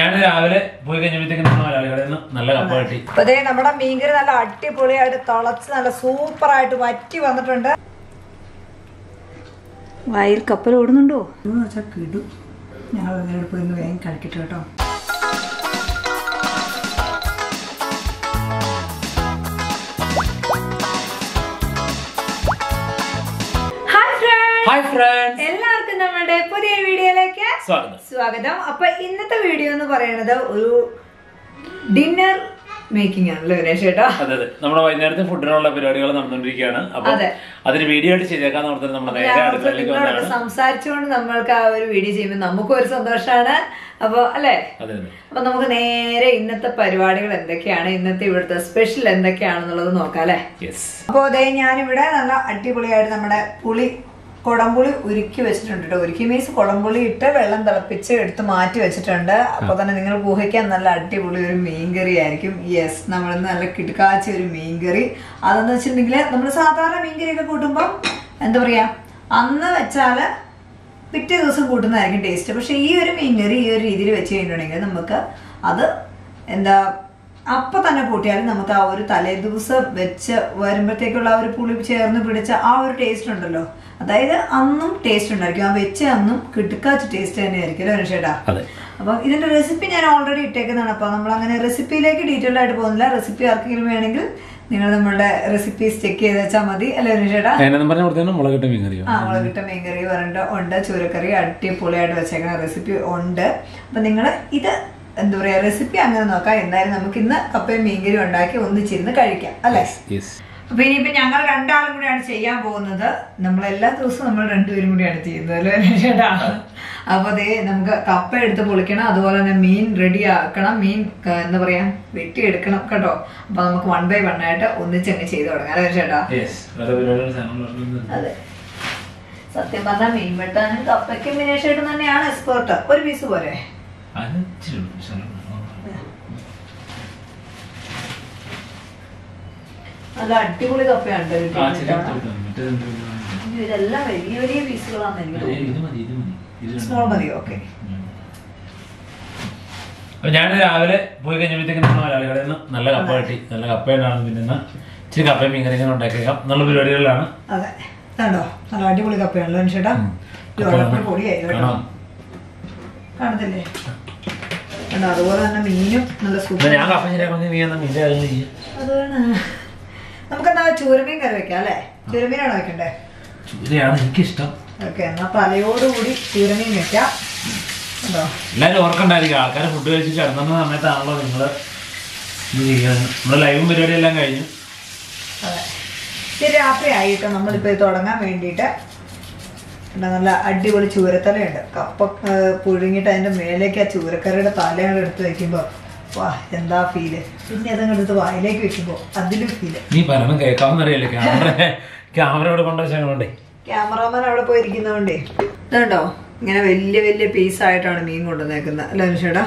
ഞാൻ രാവിലെ പോയി കഴിഞ്ഞപ്പോഴത്തേക്ക് നമ്മൾ മലയാളികളിൽ നിന്ന് നല്ല കപ്പ കിട്ടി അപ്പൊ ദേ നമ്മുടെ മീൻകറി നല്ല അടിപൊളിയായിട്ട് തിളച്ച് നല്ല സൂപ്പർ ആയിട്ട് വറ്റി വന്നിട്ടുണ്ട് വായിൽ കപ്പൽ ഓടുന്നുണ്ടോ എന്ന് വെച്ചാൽ കിടു ഞങ്ങൾ അതിനോട് പോയി ഒന്ന് വേഗം കഴിക്കട്ടെ കേട്ടോ ഹായ് ഫ്രണ്ട്സ് ഹായ് ഫ്രണ്ട്സ് എല്ലാവർക്കും നമ്മുടെ പുതിയ വീഡിയോയിലേക്ക് സ്വാഗതം സ്വാഗതം അപ്പൊ ഇന്നത്തെ വീഡിയോ എന്ന് പറയുന്നത് ഒരു ഡിന്നർ മേക്കിംഗ് ആണല്ലോ വിനേഷ് ചേട്ടാ അതെ അതെ നമ്മുടെ വൈകുന്നേരത്തെ ഫുഡിനുള്ള പരിപാടികൾ നടന്നുകൊണ്ടിരിക്കുകയാണ് അപ്പൊ അതെ. അതിന് വീഡിയോ ആയിട്ട് ശരിയാക്കാൻ ഓർത്തിട്ട് നമ്മൾ നേരെ അടുക്കളയിലേക്ക് നിങ്ങളോട് വന്നതാണ് സംസാരിച്ചുകൊണ്ട് നമ്മൾക്ക് ആ ഒരു വീഡിയോ ചെയ്യുമ്പോൾ നമുക്കും ഒരു സന്തോഷമാണ് അപ്പൊ അല്ലേ അതെ അതെ അപ്പൊ നമുക്ക് നേരെ ഇന്നത്തെ പരിപാടികൾ എന്തൊക്കെയാണ് ഇന്നത്തെ ഇവിടുത്തെ സ്പെഷ്യൽ എന്തൊക്കെയാണെന്നുള്ളത് നോക്കാം അല്ലേ യെസ് അപ്പോൾ അതേ ഞാനിവിടെ നല്ല അടിപൊളിയായിട്ട് നമ്മുടെ പുളി കുടംപുളി ഉരുക്കി വെച്ചിട്ടുണ്ട് കേട്ടോ ഉരുക്കി മീൻസ് കുടംപുളി ഇട്ട് വെള്ളം തിളപ്പിച്ച് എടുത്ത് മാറ്റി വെച്ചിട്ടുണ്ട് അപ്പോൾ തന്നെ നിങ്ങൾ ഊഹിക്കാൻ നല്ല അടിപൊളി ഒരു മീൻകറി ആയിരിക്കും യെസ് നമ്മൾ നല്ല കിടുക്കാച്ച ഒരു മീൻകറി അതെന്ന് വെച്ചിട്ടുണ്ടെങ്കിൽ നമ്മൾ സാധാരണ മീൻകറിയൊക്കെ കൂട്ടുമ്പോൾ എന്താ പറയുക അന്ന് വെച്ചാൽ പിറ്റേ ദിവസം കൂട്ടുന്നതായിരിക്കും ടേസ്റ്റ് പക്ഷേ ഈ ഒരു മീൻകറി ഈ ഒരു രീതിയിൽ വെച്ച് കഴിഞ്ഞിട്ടുണ്ടെങ്കിൽ നമുക്ക് അത് എന്താ അപ്പൊ തന്നെ കൂട്ടിയാലും നമുക്ക് ആ ഒരു തലേ ദിവസം വെച്ച് വരുമ്പോഴത്തേക്കുള്ള ആ ഒരു പുളി ചേർന്ന് പിടിച്ച ആ ഒരു ടേസ്റ്റ് ഉണ്ടല്ലോ അതായത് അന്നും ടേസ്റ്റ് ഉണ്ടായിരിക്കും ആ വെച്ച അന്നും കിട്ടുക്കാച്ച ടേസ്റ്റ് തന്നെയായിരിക്കും അല്ലേ ചേട്ടാ അതെ അപ്പം ഇതിന്റെ റെസിപ്പി ഞാൻ ഓൾറെഡി ഇട്ടേക്കുന്നതാണ് അപ്പോൾ നമ്മൾ അങ്ങനെ റെസിപ്പിയിലേക്ക് ഡീറ്റെയിൽ ആയിട്ട് പോകുന്നില്ല റെസിപ്പി ആർക്കെങ്കിലും വേണമെങ്കിൽ നിങ്ങൾ നമ്മളുടെ റെസിപ്പീസ് ചെക്ക് ചെയ്ത് വെച്ചാൽ മതി അല്ലേ ചേട്ടാ അതിനെന്ന് പറഞ്ഞ കൊടുത്തേ മുളകിട്ട മീൻ കറിയോ ആ മുളകിട്ട മീൻകറി പറഞ്ഞിട്ട് ഉണ്ട് ചൂരക്കറി അടിപൊളിയായിട്ട് വെച്ചേക്കുന്ന റെസിപ്പി ഉണ്ട് അപ്പൊ നിങ്ങൾ ഇത് എന്താ പറയാ റെസിപ്പി അങ്ങനെ നോക്കാം എന്തായാലും നമുക്ക് ഇന്ന് കപ്പയും മീൻകറി ഉണ്ടാക്കി ഒന്നിച്ചിരുന്ന് കഴിക്കാം അല്ലേ യെസ് അപ്പൊ ഇനിയിപ്പോ ഞങ്ങൾ രണ്ടാളും കൂടിയാണ് ചെയ്യാൻ പോകുന്നത് നമ്മൾ എല്ലാ ദിവസവും നമ്മൾ രണ്ടുപേരും കൂടിയാണ് ചെയ്യുന്നത് അല്ലേ ചേട്ടാ അപ്പൊ അതേ നമുക്ക് കപ്പ എടുത്ത് പൊളിക്കണം അതുപോലെ തന്നെ മീൻ റെഡി ആക്കണം മീൻ ക- എന്താ പറയാ വെട്ടി എടുക്കണം കേട്ടോ അപ്പൊ നമുക്ക് വൺ ബൈ വൺ ആയിട്ട് ഒന്നിച്ചങ്ങ് ചെയ്ത് തുടങ്ങാം അല്ലേ ചേട്ടാ യെസ് വേറെ പരിപാടികൾ സാധനങ്ങൾ അതെ സത്യം പറഞ്ഞാൽ മീൻ വെട്ടാനും കപ്പയ്ക്കും വിനേഷായിട്ടും തന്നെയാണ് എക്സ്പേർട്ട് ഒരു പീസ് പോരെ അത് ഇച്ചിരി ഉള്ളൂ, ശകലം. നല്ല അടിപൊളി കപ്പയാണ് ട്ടോ ആ, കിട്ടിയത് ശരി, ഇത്തവണ. എടുത്തോ, എടുത്തോ. മറ്റേത് എന്ത് പരിപാടി? അയ്യോ, ഇതെല്ലാം വലിയ വലിയ പീസുകളാണ് എനിക്ക് അതെ, തോന്നുന്നത് ഇത് മതി ഇത് മതി ഇത് സ്മോൾ മതിയോ ഓക്കെ അപ്പൊ ഞാൻ രാവിലെ പോയി കഴിഞ്ഞപ്പോഴത്തേക്ക് നമ്മൾ മലയാളികളിൽ നിന്ന് നല്ല കപ്പ കിട്ടി നല്ല കപ്പ ഉണ്ടാണ് പിന്നെ ഇന്ന് ഇച്ചിരി കപ്പയും മീൻകറിയും ഉണ്ടാക്കിയേക്കാം എന്നുള്ള പരിപാടികളിലാണ് അതെ കണ്ടോ നല്ല അടിപൊളി കപ്പയാണല്ലോ വിനേഷേട്ടാ വെള്ളപ്പൊടി പൊടിയായി കേട്ടോ കാണാം. കാണത്തില്ലേ കണ്ടോ അതുപോലെ തന്നെ മീനും നല്ല എന്നാ സൂപ്പർ ഞാൻ കപ്പ ശരിയാക്കാൻ നീ എന്നാ മീൻ്റെ കാര്യം ചെയ്യും അതാണ് നമുക്കെന്നാ ചൂരമീൻ കറി വെക്കാം അല്ലേ ചൂരമീനാണോ വെക്കണ്ടേ ചൂരയാണ് എനിക്കിഷ്ടം ഓക്കെ എന്നാ തലയോടുകൂടി ചൂരമീൻ വെക്കാം കണ്ടോ എല്ലാവരും ഓർക്കണ്ടായിരിക്കും ആൾക്കാർ ഫുഡ് കഴിച്ച് കിടന്ന സമയത്താണല്ലോ നിങ്ങൾ ഇത് ചെയ്യുന്നത് നമ്മുടെ ലൈവും പരിപാടി എല്ലാം കഴിഞ്ഞു അതെ ഇത് രാത്രി ആയിട്ട് നമ്മളിപ്പോൾ ഇത് തുടങ്ങാൻ വേണ്ടിയിട്ട് ഇവിടെ നല്ല അടിപൊളി ചൂരത്തലയുണ്ട് കപ്പ ആ, പുഴുങ്ങിയിട്ട് അതിൻ്റെ മേലേക്ക് ആ ചൂരക്കറിയുടെ തലയാണ് എടുത്ത് വെക്കുമ്പോൾ വാ എന്താ ഫീല് പിന്നെ അതങ്ങ് എടുത്ത് വായിലേക്ക് വെക്കുമ്പോൾ അതിലും ഫീല് നീ പറയണം കേൾക്കാമെന്നറിയില്ല ക്യാമറ ക്യാമറ ഇവിടെ കൊണ്ടുവച്ചോണ്ടേ ക്യാമറാമാൻ അവിടെ പോയിരിക്കുന്നതുകൊണ്ടേ ഇതുണ്ടോ ഇങ്ങനെ വലിയ വലിയ പീസായിട്ടാണ് മീൻ കൊണ്ടുവന്നേക്കുന്നത് അല്ലേ ചേട്ടാ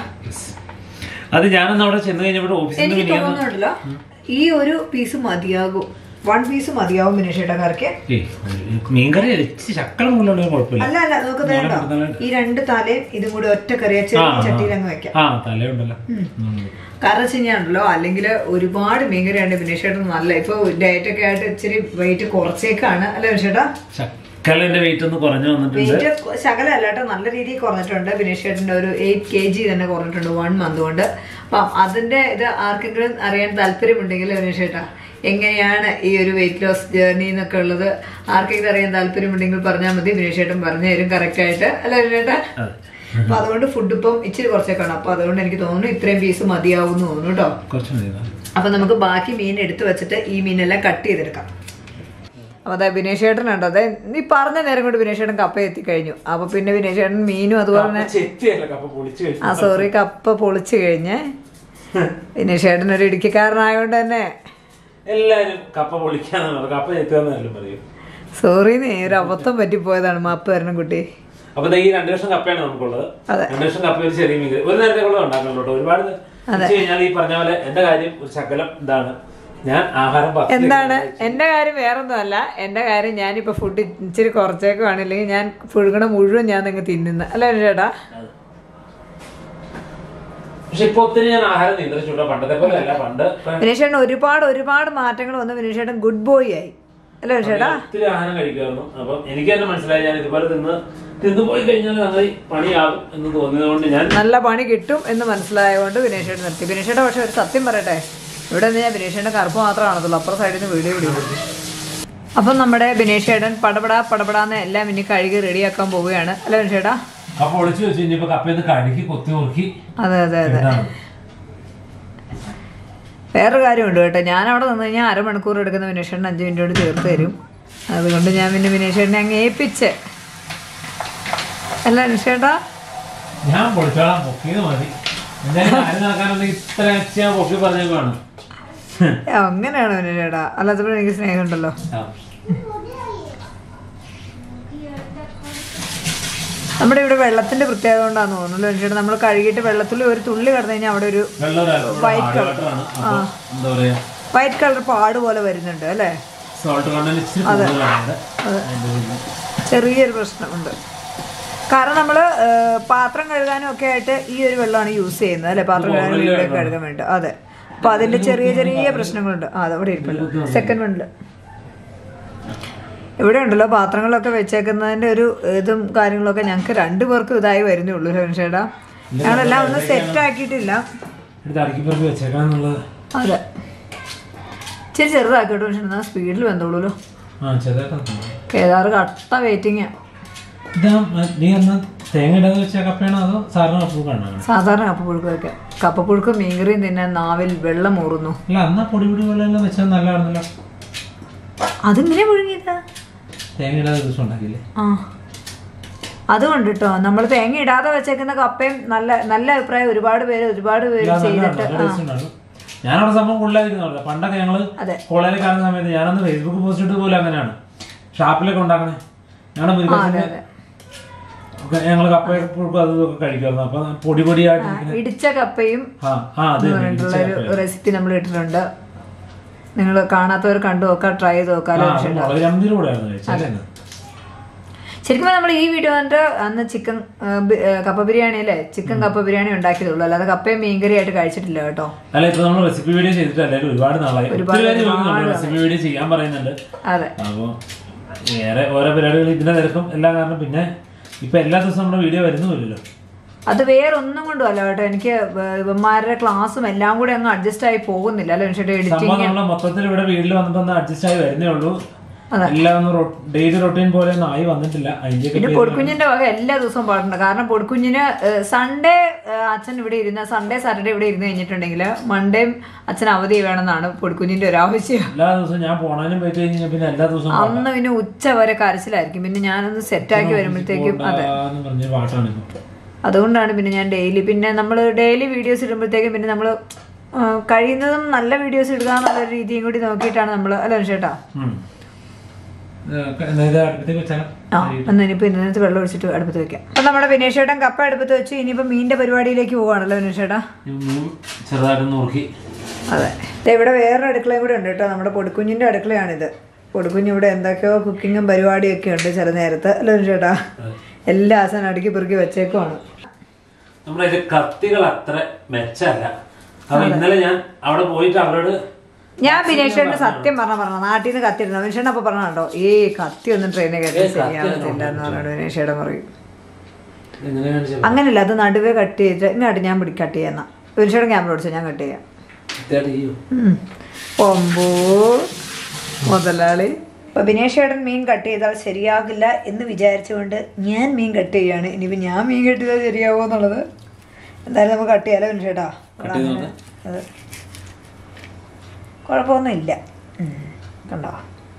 അത് ഞാനൊന്ന് അവിടെ ചെന്ന് കഴിഞ്ഞപ്പോൾ ഓഫീസിൽ നിന്ന് എനിക്ക് വിളിക്കുന്ന തോന്നുന്നുണ്ടല്ലോ ഈ ഒരു പീസ് മതിയാകും വൺ പീസ് മതിയാവും വിനേഷേട്ടാ കറിക്ക് ഏയ് മീൻകറി ഇച്ചിരി ശക്കളം കൊണ്ടുള്ള കുഴപ്പമില്ല അല്ല അല്ല നമുക്ക് വേണ്ടോ ഈ രണ്ട് തലയും ഇതും കൂടി ഒറ്റ കറിയ ചെറിയ ചട്ടിയിൽ അങ്ങ് വെക്കാം ആ തലയുണ്ടല്ലോ ഉം. കാരണം വെച്ച് കഴിഞ്ഞാണല്ലോ അല്ലെങ്കിൽ ഒരുപാട് മീൻകറിയാണ് വിനേഷേട്ടൻ നല്ല ഇപ്പൊ ഡയറ്റ് ഒക്കെ ആയിട്ട് ഇച്ചിരി വെയിറ്റ് കുറച്ചേക്കാണ് അല്ലേ വിനേഷേട്ടാ ശക്കലിന്റെ വെയിറ്റ് ഒന്ന് കുറഞ്ഞു വന്നിട്ടുണ്ട് വെയിറ്റ് ശകലം അല്ല കേട്ടോ നല്ല രീതിയിൽ കുറഞ്ഞിട്ടുണ്ട് വിനേഷേട്ടന്റെ ഒരു എയ്റ്റ് കെ ജി തന്നെ കുറഞ്ഞിട്ടുണ്ട് വൺ മന്ത് കൊണ്ട് അപ്പം അതിന്റെ ഇത് ആർക്കെങ്കിലും അറിയാൻ താല്പര്യമുണ്ടെങ്കിൽ വിനേഷേട്ടാ എങ്ങനെയാണ് ഈ ഒരു വെയിറ്റ് ലോസ് ജേർണി എന്നൊക്കെ ഉള്ളത് ആർക്കെങ്കിലും അറിയാൻ താല്പര്യമുണ്ടെങ്കിൽ പറഞ്ഞാൽ മതി വിനേഷേട്ടൻ പറഞ്ഞു തരും കറക്റ്റ് ആയിട്ട് അല്ലേ വിനേഷേട്ടാ അതെ അപ്പൊ അതുകൊണ്ട് ഫുഡ് ഇപ്പം ഇച്ചിരി കുറച്ചേക്കാണ് അപ്പൊ അതുകൊണ്ട് എനിക്ക് തോന്നുന്നു ഇത്രയും പീസ് മതിയാവും എന്ന് തോന്നുന്നു കേട്ടോ കുറച്ച് മതി ഇതാ. അപ്പൊ നമുക്ക് ബാക്കി മീൻ എടുത്തു വെച്ചിട്ട് ഈ മീനെല്ലാം കട്ട് ചെയ്തെടുക്കാം അപ്പൊ അതെ ബിനേഷേട്ടൻ ഉണ്ടോ അതെ നീ പറഞ്ഞ നേരം കൊണ്ട് ബിനേഷേട്ടൻ കപ്പ എത്തിക്കഴിഞ്ഞു അപ്പൊ പിന്നെ ബിനേഷേട്ടൻ മീനും അതുപോലെ തന്നെ ചെത്തിയല്ല കപ്പ പൊളിച്ച് കഴിച്ചു ആ സോറി കപ്പ പൊളിച്ചു കഴിഞ്ഞ് ബിനേഷേട്ടൻ ഒരു ഇടുക്കിക്കാരനായോണ്ട് തന്നെ എല്ലാരും കപ്പ പൊളിക്കാന്ന് പറയും കപ്പ ചെത്തുകയെന്നല്ലോ പറയും സോറി നീ ഒരു അബദ്ധം പറ്റിപ്പോയതാണ് മാപ്പ് തരണം കുട്ടി അപ്പൊ ദേ ഈ രണ്ടു ലക്ഷം കപ്പയാണ് നമുക്കുള്ളത് അതെ. രണ്ടു ലക്ഷം കപ്പ ഒരു ചെറിയ മീൻ ഒരു നേരത്തേക്കുള്ള ഉണ്ടാക്കുന്നുള്ളൂ കേട്ടോ ഒരുപാട് വെച്ച് കഴിഞ്ഞാൽ ഈ പറഞ്ഞ പോലെ എന്റെ കാര്യം ഒരു ശകലം ഇതാണ് ഞാൻ ആഹാരം പത്ത് എന്താണ് എന്റെ കാര്യം വേറൊന്നും അല്ല എന്റെ കാര്യം ഞാനിപ്പോ ഫുഡ് ഇച്ചിരി കുറച്ചേക്കുവാണ് ഇല്ലെങ്കിൽ ഞാൻ പുഴുങ്ങണ മുഴുവൻ ഞാൻ നിങ്ങൾ തിന്നുന്ന അല്ലേ ചേട്ടാ പക്ഷെ ഇപ്പൊ ഒത്തിരി ഞാൻ ആഹാരം നിയന്ത്രിച്ചുള്ള പണ്ടത്തെ പോലെ അല്ല പണ്ട് ഇപ്പൊ വിനീഷേട്ടൻ ഒരുപാട് ഒരുപാട് മാറ്റങ്ങൾ വന്ന് വിനീഷേട്ടൻ ഗുഡ് ബോയ് ആയി അല്ലേ വിനീഷേട്ടാ ഒത്തിരി ആഹാരം കഴിക്കുമായിരുന്നു അപ്പം എനിക്ക് തന്നെ മനസ്സിലായി ഞാൻ ഇതുപോലെ തിന്ന് തിന്നു പോയി കഴിഞ്ഞാൽ സംഗതി പണിയാകും എന്ന് തോന്നിയത് കൊണ്ട് ഞാൻ നല്ല പണി കിട്ടും എന്ന് മനസ്സിലായതുകൊണ്ട് വിനീഷേട്ടൻ നിർത്തി വിനീഷേട്ടൻ പക്ഷെ ഒരു സത്യം പറയട്ടെ ഇവിടെ നിന്ന് ഞാൻ വിനീഷേട്ടൻ്റെ കറുപ്പ് മാത്രമേ കാണത്തുള്ളൂ അപ്പുറം സൈഡിൽ നിന്ന് വീഡിയോ വിടും അപ്പം നമ്മുടെ ബിനേഷേട്ടൻ പടപടാ പടപടാന്ന് എല്ലാം ഇനി കഴുകി റെഡിയാക്കാൻ പോവുകയാണ് അല്ലേ ബിനേഷേട്ടാ കപ്പ ഒളിച്ചു വെച്ച് കഴിഞ്ഞപ്പോ കപ്പയൊന്ന് കഴുകി കൊത്തി നോക്കി അതെ അതെ അതെ ഇതാണ് വേറൊരു കാര്യമുണ്ട് കേട്ടോ ഞാൻ അവിടെ നിന്ന് കഴിഞ്ഞാൽ അരമണിക്കൂർ എടുക്കുന്ന വിനേഷേട്ടൻ അഞ്ച് മിനിറ്റോട് ചേർത്ത് തരും അതുകൊണ്ട് ഞാൻ പിന്നെ വിനേഷേട്ടനെ അങ്ങ് ഏൽപ്പിച്ച് അല്ല വിനേഷേട്ടാ ഞാൻ പൊളിച്ചോളാം പൊക്കിയത് മതി എന്തായാലും കാര്യം നടക്കാനൊന്നും ഇത്ര ഞാൻ പൊക്കി പറഞ്ഞേക്കാണ് അങ്ങനെയാണോ വിനേഷേട്ടാ അല്ലാത്തപ്പോൾ എനിക്ക് സ്നേഹമുണ്ടല്ലോ നമ്മുടെ ഇവിടെ വെള്ളത്തിന്റെ പ്രത്യേകത കൊണ്ടാന്ന് തോന്നുന്നു വിനേഷേട്ടാ നമ്മൾ കഴുകിയിട്ട് വെള്ളത്തിൽ ഒരു തുള്ളി കിടന്നു കഴിഞ്ഞാൽ അവിടെ ഒരു വെള്ളം വാട്ടറാണ് അപ്പൊ എന്താ പറയാ വൈറ്റ് കളർ പാട് പോലെ വരുന്നുണ്ട് അല്ലേ സോൾട്ട് കണ്ടന്റ് ഇച്ചിരി കൂടുതലാണ് ഇവിടെ. അതിന്റെ ഒരു- ചെറിയൊരു പ്രശ്നമുണ്ട് കാരണം നമ്മൾ പാത്രം കഴുകാനും ഒക്കെ ആയിട്ട് ഈ ഒരു വെള്ളമാണ് യൂസ് ചെയ്യുന്നത് അല്ലെ പാത്രം കഴുകാനും വീടൊക്കെ കഴുകാൻ വേണ്ടി അതെ അപ്പൊ അതിന്റെ ചെറിയ ചെറിയ പ്രശ്നങ്ങളുണ്ട് ആ അതവിടെ ഇരിപ്പുണ്ട് സെക്കൻഡ് വണ്ണില് ഇവിടെ ഉണ്ടല്ലോ പാത്രങ്ങളൊക്കെ വെച്ചേക്കുന്നതിന്റെ ഒരു ഇതും കാര്യങ്ങളൊക്കെ ഞങ്ങൾക്ക് രണ്ടുപേർക്കും ഇതായി വരുന്നേ ഉള്ളൂ ചേട്ടാ ഞങ്ങളെല്ലാം ഒന്ന് സെറ്റ് ആക്കിയിട്ടില്ല എടുത്ത് അടുക്കി പെറുക്കി വെച്ചേക്കണം എന്നുള്ളത് അതെ ഇച്ചിരി ചെറുതാക്കിട്ടോ പക്ഷെ എന്നാൽ സ്പീഡിൽ വെന്തോളൂല്ലോ ആ ചെറുതായിട്ടാ കേദാറ് കട്ട വെയിറ്റിംഗ് ഇതാ മ- നീ എന്നാ തേങ്ങ ഇടാതെ വെച്ച കപ്പയാണോ അതോ സാറിന് കപ്പ കാണാണ് സാധാരണ കപ്പപ്പുഴുക്കൊക്കെ കപ്പപ്പുഴുക്കും മീൻകറിയും തിന്നാൻ നാവിൽ വെള്ളം ഊറുന്നു അല്ല അന്നാ പൊടി പൊടി പോലെ എല്ലാം വെച്ചാൽ നല്ലതാണല്ലോ അതിങ്ങനെ മുഴുങ്ങിയതാ തേങ്ങ ഇടാതെ ദിവസം ഉണ്ടാക്കിയില്ലേ ആ അതുകൊണ്ട് കേട്ടോ നമ്മൾ തേങ്ങ ഇടാതെ വെച്ചേക്കുന്ന കപ്പയും നല്ല നല്ല അഭിപ്രായം ഒരുപാട് പേര് ഒരുപാട് പേര് ഇല്ല, നല്ലതാണ്. ചെയ്തിട്ട് നല്ല taste ഉണ്ടാവും. ഞാനവിടെ സംഭവം കൊള്ളാതിരിക്കുന്നില്ല പണ്ടൊക്കെ ഞങ്ങള് അതെ. കോളേജിൽ കാണുന്ന സമയത്ത് ഞാനന്ന് ഫേസ്ബുക്ക് പോസ്റ്റ് ഇട്ട് പോലും അങ്ങനെയാണ് ഷാപ്പിലൊക്കെ ഉണ്ടാക്കണേ ഞങ്ങളുടെ മുരിക്കാസിന്റെ അതെ. ഒക്കെ ഞങ്ങള് കപ്പയൊക്കെ അതും ഇതൊക്കെ കഴിക്കുമായിരുന്നു അപ്പൊ പൊടി പൊടിയായിട്ട് ഇരിക്കുന്ന- ഇടിച്ച കപ്പയും ആ ആ അത് തന്നെ, ഇടിച്ച പറഞ്ഞിട്ടുള്ള കപ്പ. ഒരു റെസിപ്പി നമ്മൾ ഇട്ടിട്ടുണ്ട് നിങ്ങൾ കാണാത്തവർ കണ്ടു നോക്കാം ട്രൈ ചെയ്ത് നോക്കാം ആ, അല്ലേ അത് മുളക് ചമ്മന്തിയുടെ കൂടെ ആയിരുന്നു കഴിച്ചല്ലേ ഇന്ന്? ശരിക്കും നമ്മൾ ഈ വീഡിയോ കണ്ടിട്ട് അന്ന് ചിക്കൻ കപ്പ ബിരിയാണി അല്ലേ ചിക്കൻ കപ്പ ബിരിയാണി ഉണ്ടാക്കിയതുള്ളൂ അല്ലാതെ കപ്പയും മീൻകറി ആയിട്ട് കഴിച്ചിട്ടില്ല കേട്ടോ അല്ല ഇപ്പൊ നമ്മൾ റെസിപ്പി വീഡിയോ ചെയ്തിട്ട് അല്ലെങ്കിൽ ഒരുപാട് നാളായി ഒത്തിരി പേര് ചോദിക്കുന്നുണ്ട് റെസിപ്പി വീഡിയോ ചെയ്യാൻ പറയുന്നുണ്ട് അതെ അപ്പൊ വേറെ ഓരോ പരിപാടികൾ ഇതിന്റെ തിരക്കും എല്ലാം കാരണം പിന്നെ ഇപ്പൊ എല്ലാ ദിവസവും നമ്മുടെ വീഡിയോ വരുന്നുമില്ലല്ലോ അത് വേറെ ഒന്നും കൊണ്ടും അല്ല കേട്ടോ എനിക്ക് വ- ഇവന്മാരുടെ ക്ലാസ്സും എല്ലാം കൂടെ അങ്ങ് അഡ്ജസ്റ്റ് ആയി പോകുന്നില്ല അല്ലെ ചേട്ടാ സംഭവം എഡിറ്റിങ് നമ്മള് മൊത്തത്തിൽ ഇവിടെ വീട്ടിൽ വന്നപ്പോ ഒന്ന് അഡ്ജസ്റ്റ് ആയി വരുന്നേ ഉള്ളൂ അതെ. എല്ലാം ഒന്ന് ഡെയിലി റൊട്ടീൻ പോലെ ഒന്നും ആയി വന്നിട്ടില്ല അതിന്റെ പിന്നെ പൊടിക്കുഞ്ഞിന്റെ വക എല്ലാ ദിവസവും പാടുണ്ട് കാരണം പൊടിക്കുഞ്ഞിന് സൺഡേ അച്ഛൻ ഇവിടെ ഇരുന്ന സൺഡേ സാറ്റർഡേ ഇവിടെ ഇരുന്ന് കഴിഞ്ഞിട്ടുണ്ടെങ്കിൽ മൺഡേയും അച്ഛൻ അവധി വേണമെന്നാണ് പൊടിക്കുഞ്ഞിന്റെ ഒരു ആവശ്യം എല്ലാ ദിവസവും ഞാൻ പോണാനും പറ്റി കഴിഞ്ഞാൽ പിന്നെ എല്ലാ ദിവസവും അന്ന് പിന്നെ ഉച്ച വരെ കരച്ചിലായിരിക്കും പിന്നെ ഞാനൊന്ന് സെറ്റാക്കി വരുമ്പോഴത്തേക്കും അതെ പോണ്ടാന്ന് പറഞ്ഞ പാട്ടാണ് ഇപ്പൊ അതുകൊണ്ടാണ് പിന്നെ ഞാൻ ഡെയിലി പിന്നെ നമ്മൾ ഡെയിലി വീഡിയോസ് ഇടുമ്പോഴത്തേക്കും പിന്നെ നമ്മൾ കഴിയുന്നതും നല്ല വീഡിയോസ് ഇടുക എന്നുള്ള രീതിയും കൂടി നോക്കിയിട്ടാണ് നമ്മൾ അല്ല ചേട്ടാ ഉം. ഏഹ് എന്നാ ഇത് അടുപ്പത്തേക്ക് വെച്ചാലോ ആ എന്നാ ഇനിയിപ്പോൾ ഇതിനകത്ത് വെള്ളം ഒഴിച്ചിട്ട് അടുപ്പത്ത് വെക്കാം അപ്പം നമ്മുടെ വിനേഷ് ചേട്ടൻ കപ്പ അടുപ്പത്ത് വെച്ച് ഇനിയിപ്പോൾ മീനിന്റെ പരിപാടിയിലേക്ക് പോവാണല്ലോ വിനേഷ് ചേട്ടാ ഈ മീൻ ചെറുതായിട്ട് നുറുക്കി അതെ ദേ ഇവിടെ വേറൊരു അടുക്കളയും കൂടെ ഉണ്ട് കേട്ടോ നമ്മുടെ പൊടിക്കുഞ്ഞിന്റെ അടുക്കളയാണിത് പൊടിക്കുഞ്ഞ് ഇവിടെ എന്തൊക്കെയോ കുക്കിങ്ങും പരിപാടിയൊക്കെ ഉണ്ട് ചില നേരത്ത് അല്ലേ വിനേഷ് ചേട്ടാ എല്ലാ ആസനം അടുക്കി പെറുക്കി വെച്ചേക്കുവാണ് നമ്മുടെ ഇത് കത്തികൾ അത്ര മെച്ചല്ല അപ്പൊ ഇന്നലെ ഞാൻ അവിടെ പോയിട്ട് അവരോട് ഞാൻ ബിനേഷേട്ടന് സത്യം പറഞ്ഞ പറഞ്ഞ നാട്ടിൽ നിന്ന് കത്തിരുന്നു ബിനേഷേട്ടൻ അപ്പൊ പറഞ്ഞോ ഈ കത്തി ഒന്നും ട്രെയിനിൽ കയറ്റി ശരിയാവത്തില്ല എന്ന് പറഞ്ഞോട് ബിനേഷേട്ടൻ പറയും എങ്ങനെയാണ് ചെയ്തത്? അങ്ങനെയല്ല അത് നടുവേ കട്ട് ചെയ്തിട്ട് ഇങ്ങോട്ട് ഞാൻ പിടി കട്ട് ചെയ്യാന്ന ബിനേഷേട്ടൻ ക്യാമറ ഓടിച്ചാൽ ഞാൻ കട്ട് ചെയ്യാം കൃത്യമായിട്ട് ചെയ്യോ? ഉം. ഒമ്പോ മുതലാളി അപ്പൊ ബിനേഷ് ചേട്ടൻ മീൻ കട്ട് ചെയ്താൽ ശരിയാകില്ല എന്ന് വിചാരിച്ചുകൊണ്ട് ഞാൻ മീൻ കട്ട് ചെയ്യാണ് ഇനിയിപ്പോ ഞാൻ മീൻ കട്ട് ചെയ്താൽ ശരിയാവോ എന്നുള്ളത് എന്തായാലും നമുക്ക് കട്ട് ചെയ്യാലോ ബിനേഷ് ചേട്ടാ കട്ട് ചെയ്ത് നോക്കാം. അത് കുഴപ്പമൊന്നുമില്ല ഉം. കണ്ടോ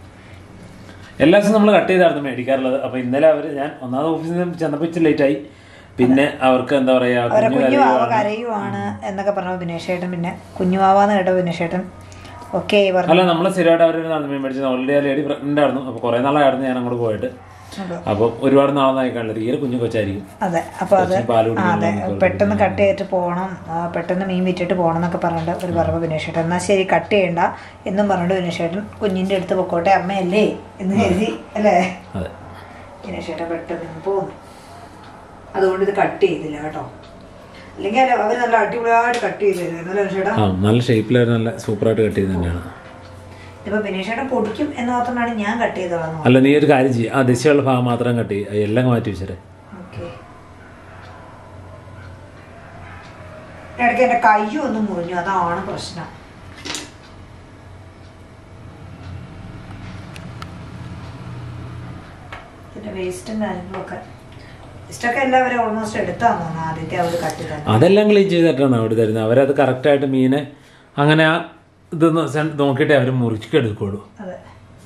എല്ലാ ദിവസവും നമ്മൾ കട്ട് ചെയ്തായിരുന്നു മേടിക്കാറുള്ളത് അപ്പൊ ഇന്നലെ അവര് ഞാൻ ഒന്നാമത് ഓഫീസിൽ നിന്ന് ചെന്നപ്പോ ഇച്ചിരി ലേറ്റ് ആയി പിന്നെ അവർക്ക് എന്താ പറയാ അവരെ കുഞ്ഞു കുഞ്ഞുവാവ കരയുവാണ്. കരയുവാണ് എന്നൊക്കെ പറഞ്ഞു ബിനേഷ് ചേട്ടൻ പിന്നെ കുഞ്ഞുവാവാന്ന് കേട്ടോ ബിനേഷ് ചേട്ടൻ ഓക്കെ പറഞ്ഞു അല്ല നമ്മൾ സ്ഥിരമായിട്ട് അവരൊരു നടന്നു മീൻ മേടിച്ചത് ഓൾറെഡി ആ ലേഡി പ്രഗ്നന്റ് ആയിരുന്നു അപ്പൊ കുറെ നാളായിരുന്നു ഞാൻ അങ്ങോട്ട് പോയിട്ട് അതെ. അപ്പൊ ഒരുപാട് നാളെന്നായി കാണില്ല തീരെ കുഞ്ഞു കൊച്ചായിരിക്കും അതെ അപ്പൊ അത് കുറച്ച് പാല് ആ, കുടിക്കണം അതെ എന്നൊക്കെ പെട്ടെന്ന് കട്ട് ചെയ്തിട്ട് പോകണം ആ, പെട്ടെന്ന് മീൻ വിറ്റിട്ട് പോകണം എന്നൊക്കെ പറഞ്ഞിട്ട് ഒരു പറഞ്ഞു വിനേഷേട്ടൻ എന്നാൽ ശരി കട്ട് ചെയ്യണ്ട എന്നും പറഞ്ഞിട്ട് വിനേഷേട്ടൻ കുഞ്ഞിന്റെ അടുത്ത് പൊക്കോട്ടെ അമ്മയല്ലേ എന്ന് കരുതി അല്ലേ അതെ വിനേഷേട്ടൻ പെട്ടെന്ന് ഇങ്ങ് പോന്നു അതുകൊണ്ട് ഇത് കട്ട് ചെയ്തില്ല കേട്ടോ അല്ലെങ്കിൽ അല്ല അവർ നല്ല അടിപൊളിയായിട്ട് കട്ട് ചെയ്ത് തരുമായിരുന്നു അല്ലേ ചേട്ടാ ആ നല്ല ഷേപ്പിലായിരുന്നു നല്ല സൂപ്പറായിട്ട് കട്ട് ചെയ്ത് തന്നെയാണ് ഇപ്പൊ ബിനീഷ് ചേട്ടൻ പൊടിക്കും എന്ന് മാത്രമാണ് ഞാൻ കട്ട് ചെയ്തോളാം അല്ല നീ ഒരു കാര്യം ചെയ്യും ആ ദിശയുള്ള ഭാഗം മാത്രം കട്ട് ചെയ്യും അത് എല്ലാം മാറ്റി വെച്ചേ ഓക്കെ ഇടയ്ക്ക് എൻ്റെ കയ്യും ഒന്ന് മുറിഞ്ഞു അതാണ് പ്രശ്നം ഇതിന്റെ വേസ്റ്റും കാര്യങ്ങളൊക്കെ വേസ്റ്റൊക്കെ എല്ലാവരും ഓൾമോസ്റ്റ് എടുത്താന്ന് തോന്നുന്നു ആദ്യത്തെ അവർ കട്ടി തന്നെ അതെല്ലാം ക്ലീൻ ചെയ്തിട്ടാണ് അവർ തരുന്നത് അവരത് കറക്റ്റായിട്ട് മീനെ അങ്ങനെ ആ ഇതൊന്ന് സെ- നോക്കിയിട്ടേ അവർ മുറിച്ചെടുക്കുള്ളൂ അതെ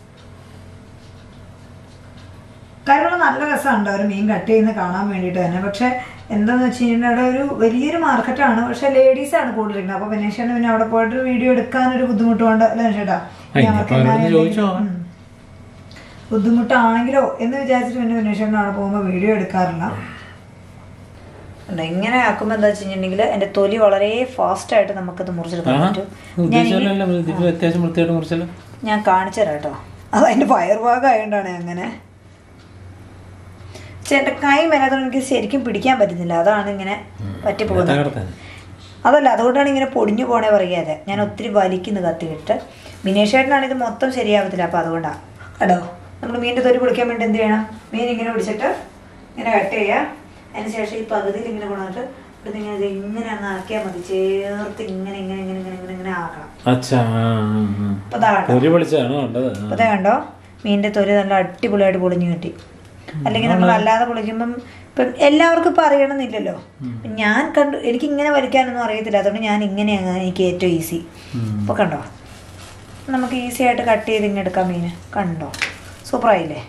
കാര്യങ്ങൾ നല്ല രസമുണ്ട് അവർ മീൻ കട്ട് ചെയ്യുന്ന കാണാൻ വേണ്ടിയിട്ട് തന്നെ പക്ഷെ എന്താന്ന് വെച്ച് കഴിഞ്ഞാൽ അവിടെ ഒരു വലിയൊരു മാർക്കറ്റാണ് പക്ഷെ ലേഡീസ് ആണ് കൂടുതലിരിക്കുന്നത് അപ്പൊ ബനേഷന് പിന്നെ അവിടെ പോയിട്ട് വീഡിയോ എടുക്കാനൊരു ബുദ്ധിമുട്ടുണ്ട് അല്ലേ ചേട്ടാ ഇനി അവർക്ക് അവരോട് എന്നാലും ചോദിച്ചോ ഉം. ബുദ്ധിമുട്ടാണെങ്കിലോ എന്ന് വിചാരിച്ചിട്ട് പിന്നെ ബനേഷന് അവിടെ പോകുമ്പോൾ വീഡിയോ എടുക്കാറില്ല ഇങ്ങനെ ആക്കുമ്പോൾ എന്താ വെച്ച് കഴിഞ്ഞിട്ടുണ്ടെങ്കിൽ എൻ്റെ തൊലി വളരെ ഫാസ്റ്റ് ആയിട്ട് നമുക്കത് മുറിച്ചെടുക്കാൻ പറ്റും ഞാൻ ഈ- ഉദ്ദേശമല്ല ഇത് അത്യാവശ്യം വൃത്തിയായിട്ട് മുറിച്ചല്ലോ ഞാൻ കാണിച്ചു തരാം കേട്ടോ അത് അതിൻ്റെ പയർഭാഗം ആയതുകൊണ്ടാണ് അങ്ങനെ പക്ഷെ എൻ്റെ കൈ മേലാത്തോണ്ട് എനിക്ക് ശരിക്കും പിടിക്കാൻ പറ്റുന്നില്ല അതാണ് ഇങ്ങനെ പറ്റിപ്പോകുന്നത് തകർത്താൻ അതല്ല അതുകൊണ്ടാണ് ഇങ്ങനെ പൊടിഞ്ഞു പോണേ പറയാതെ ഞാൻ ഒത്തിരി വലിക്കുന്നു കത്തിയിട്ട് ബിനേഷേട്ടനാണ് ഇത് മൊത്തം ശരിയാവത്തില്ല അപ്പോൾ അതുകൊണ്ടാണ് കേട്ടോ നമ്മൾ മീനിൻ്റെ തൊലി പൊളിക്കാൻ വേണ്ടി എന്ത് ചെയ്യണം മീൻ ഇങ്ങനെ പിടിച്ചിട്ട് ഇങ്ങനെ കട്ട് ചെയ്യുക അതിന് ശേഷം ഈ പകുതിയിൽ ഇങ്ങനെ കൊണ്ടുവന്നിട്ട് ഇവിടെ ഇങ്ങനെ ഇത് ഇങ്ങനെ അങ്ങ് ആക്കിയാൽ മതി ചേർത്ത് ഇങ്ങനെ ഇങ്ങനെ ഇങ്ങനെ ഇങ്ങനെ ഇങ്ങനെ ഇങ്ങനെ ആക്കണം അച്ഛാ അപ്പോൾ അതാ കേട്ടോ തൊലി പൊളിച്ചാണോ കണ്ടത് ആ. അപ്പൊ ദേ കണ്ടോ മീനിന്റെ തൊലി നല്ല അടിപൊളിയായിട്ട് പൊളിഞ്ഞു കിട്ടി അല്ലെങ്കിൽ നമ്മൾ അല്ലാതെ പൊളിക്കുമ്പം ഇപ്പം എല്ലാവർക്കും ഇപ്പം അറിയണമെന്നില്ലല്ലോ ഞാൻ കണ്ടു എനിക്ക് ഇങ്ങനെ വലിക്കാനൊന്നും അറിയത്തില്ല അതുകൊണ്ട് ഞാൻ ഇങ്ങനെയാണ് എനിക്ക് ഏറ്റവും ഈസി അപ്പോൾ കണ്ടോ നമുക്ക് ഈസി ആയിട്ട് കട്ട് ചെയ്ത് ഇങ്ങനെ എടുക്കാം മീന് കണ്ടോ സൂപ്പറായില്ലേ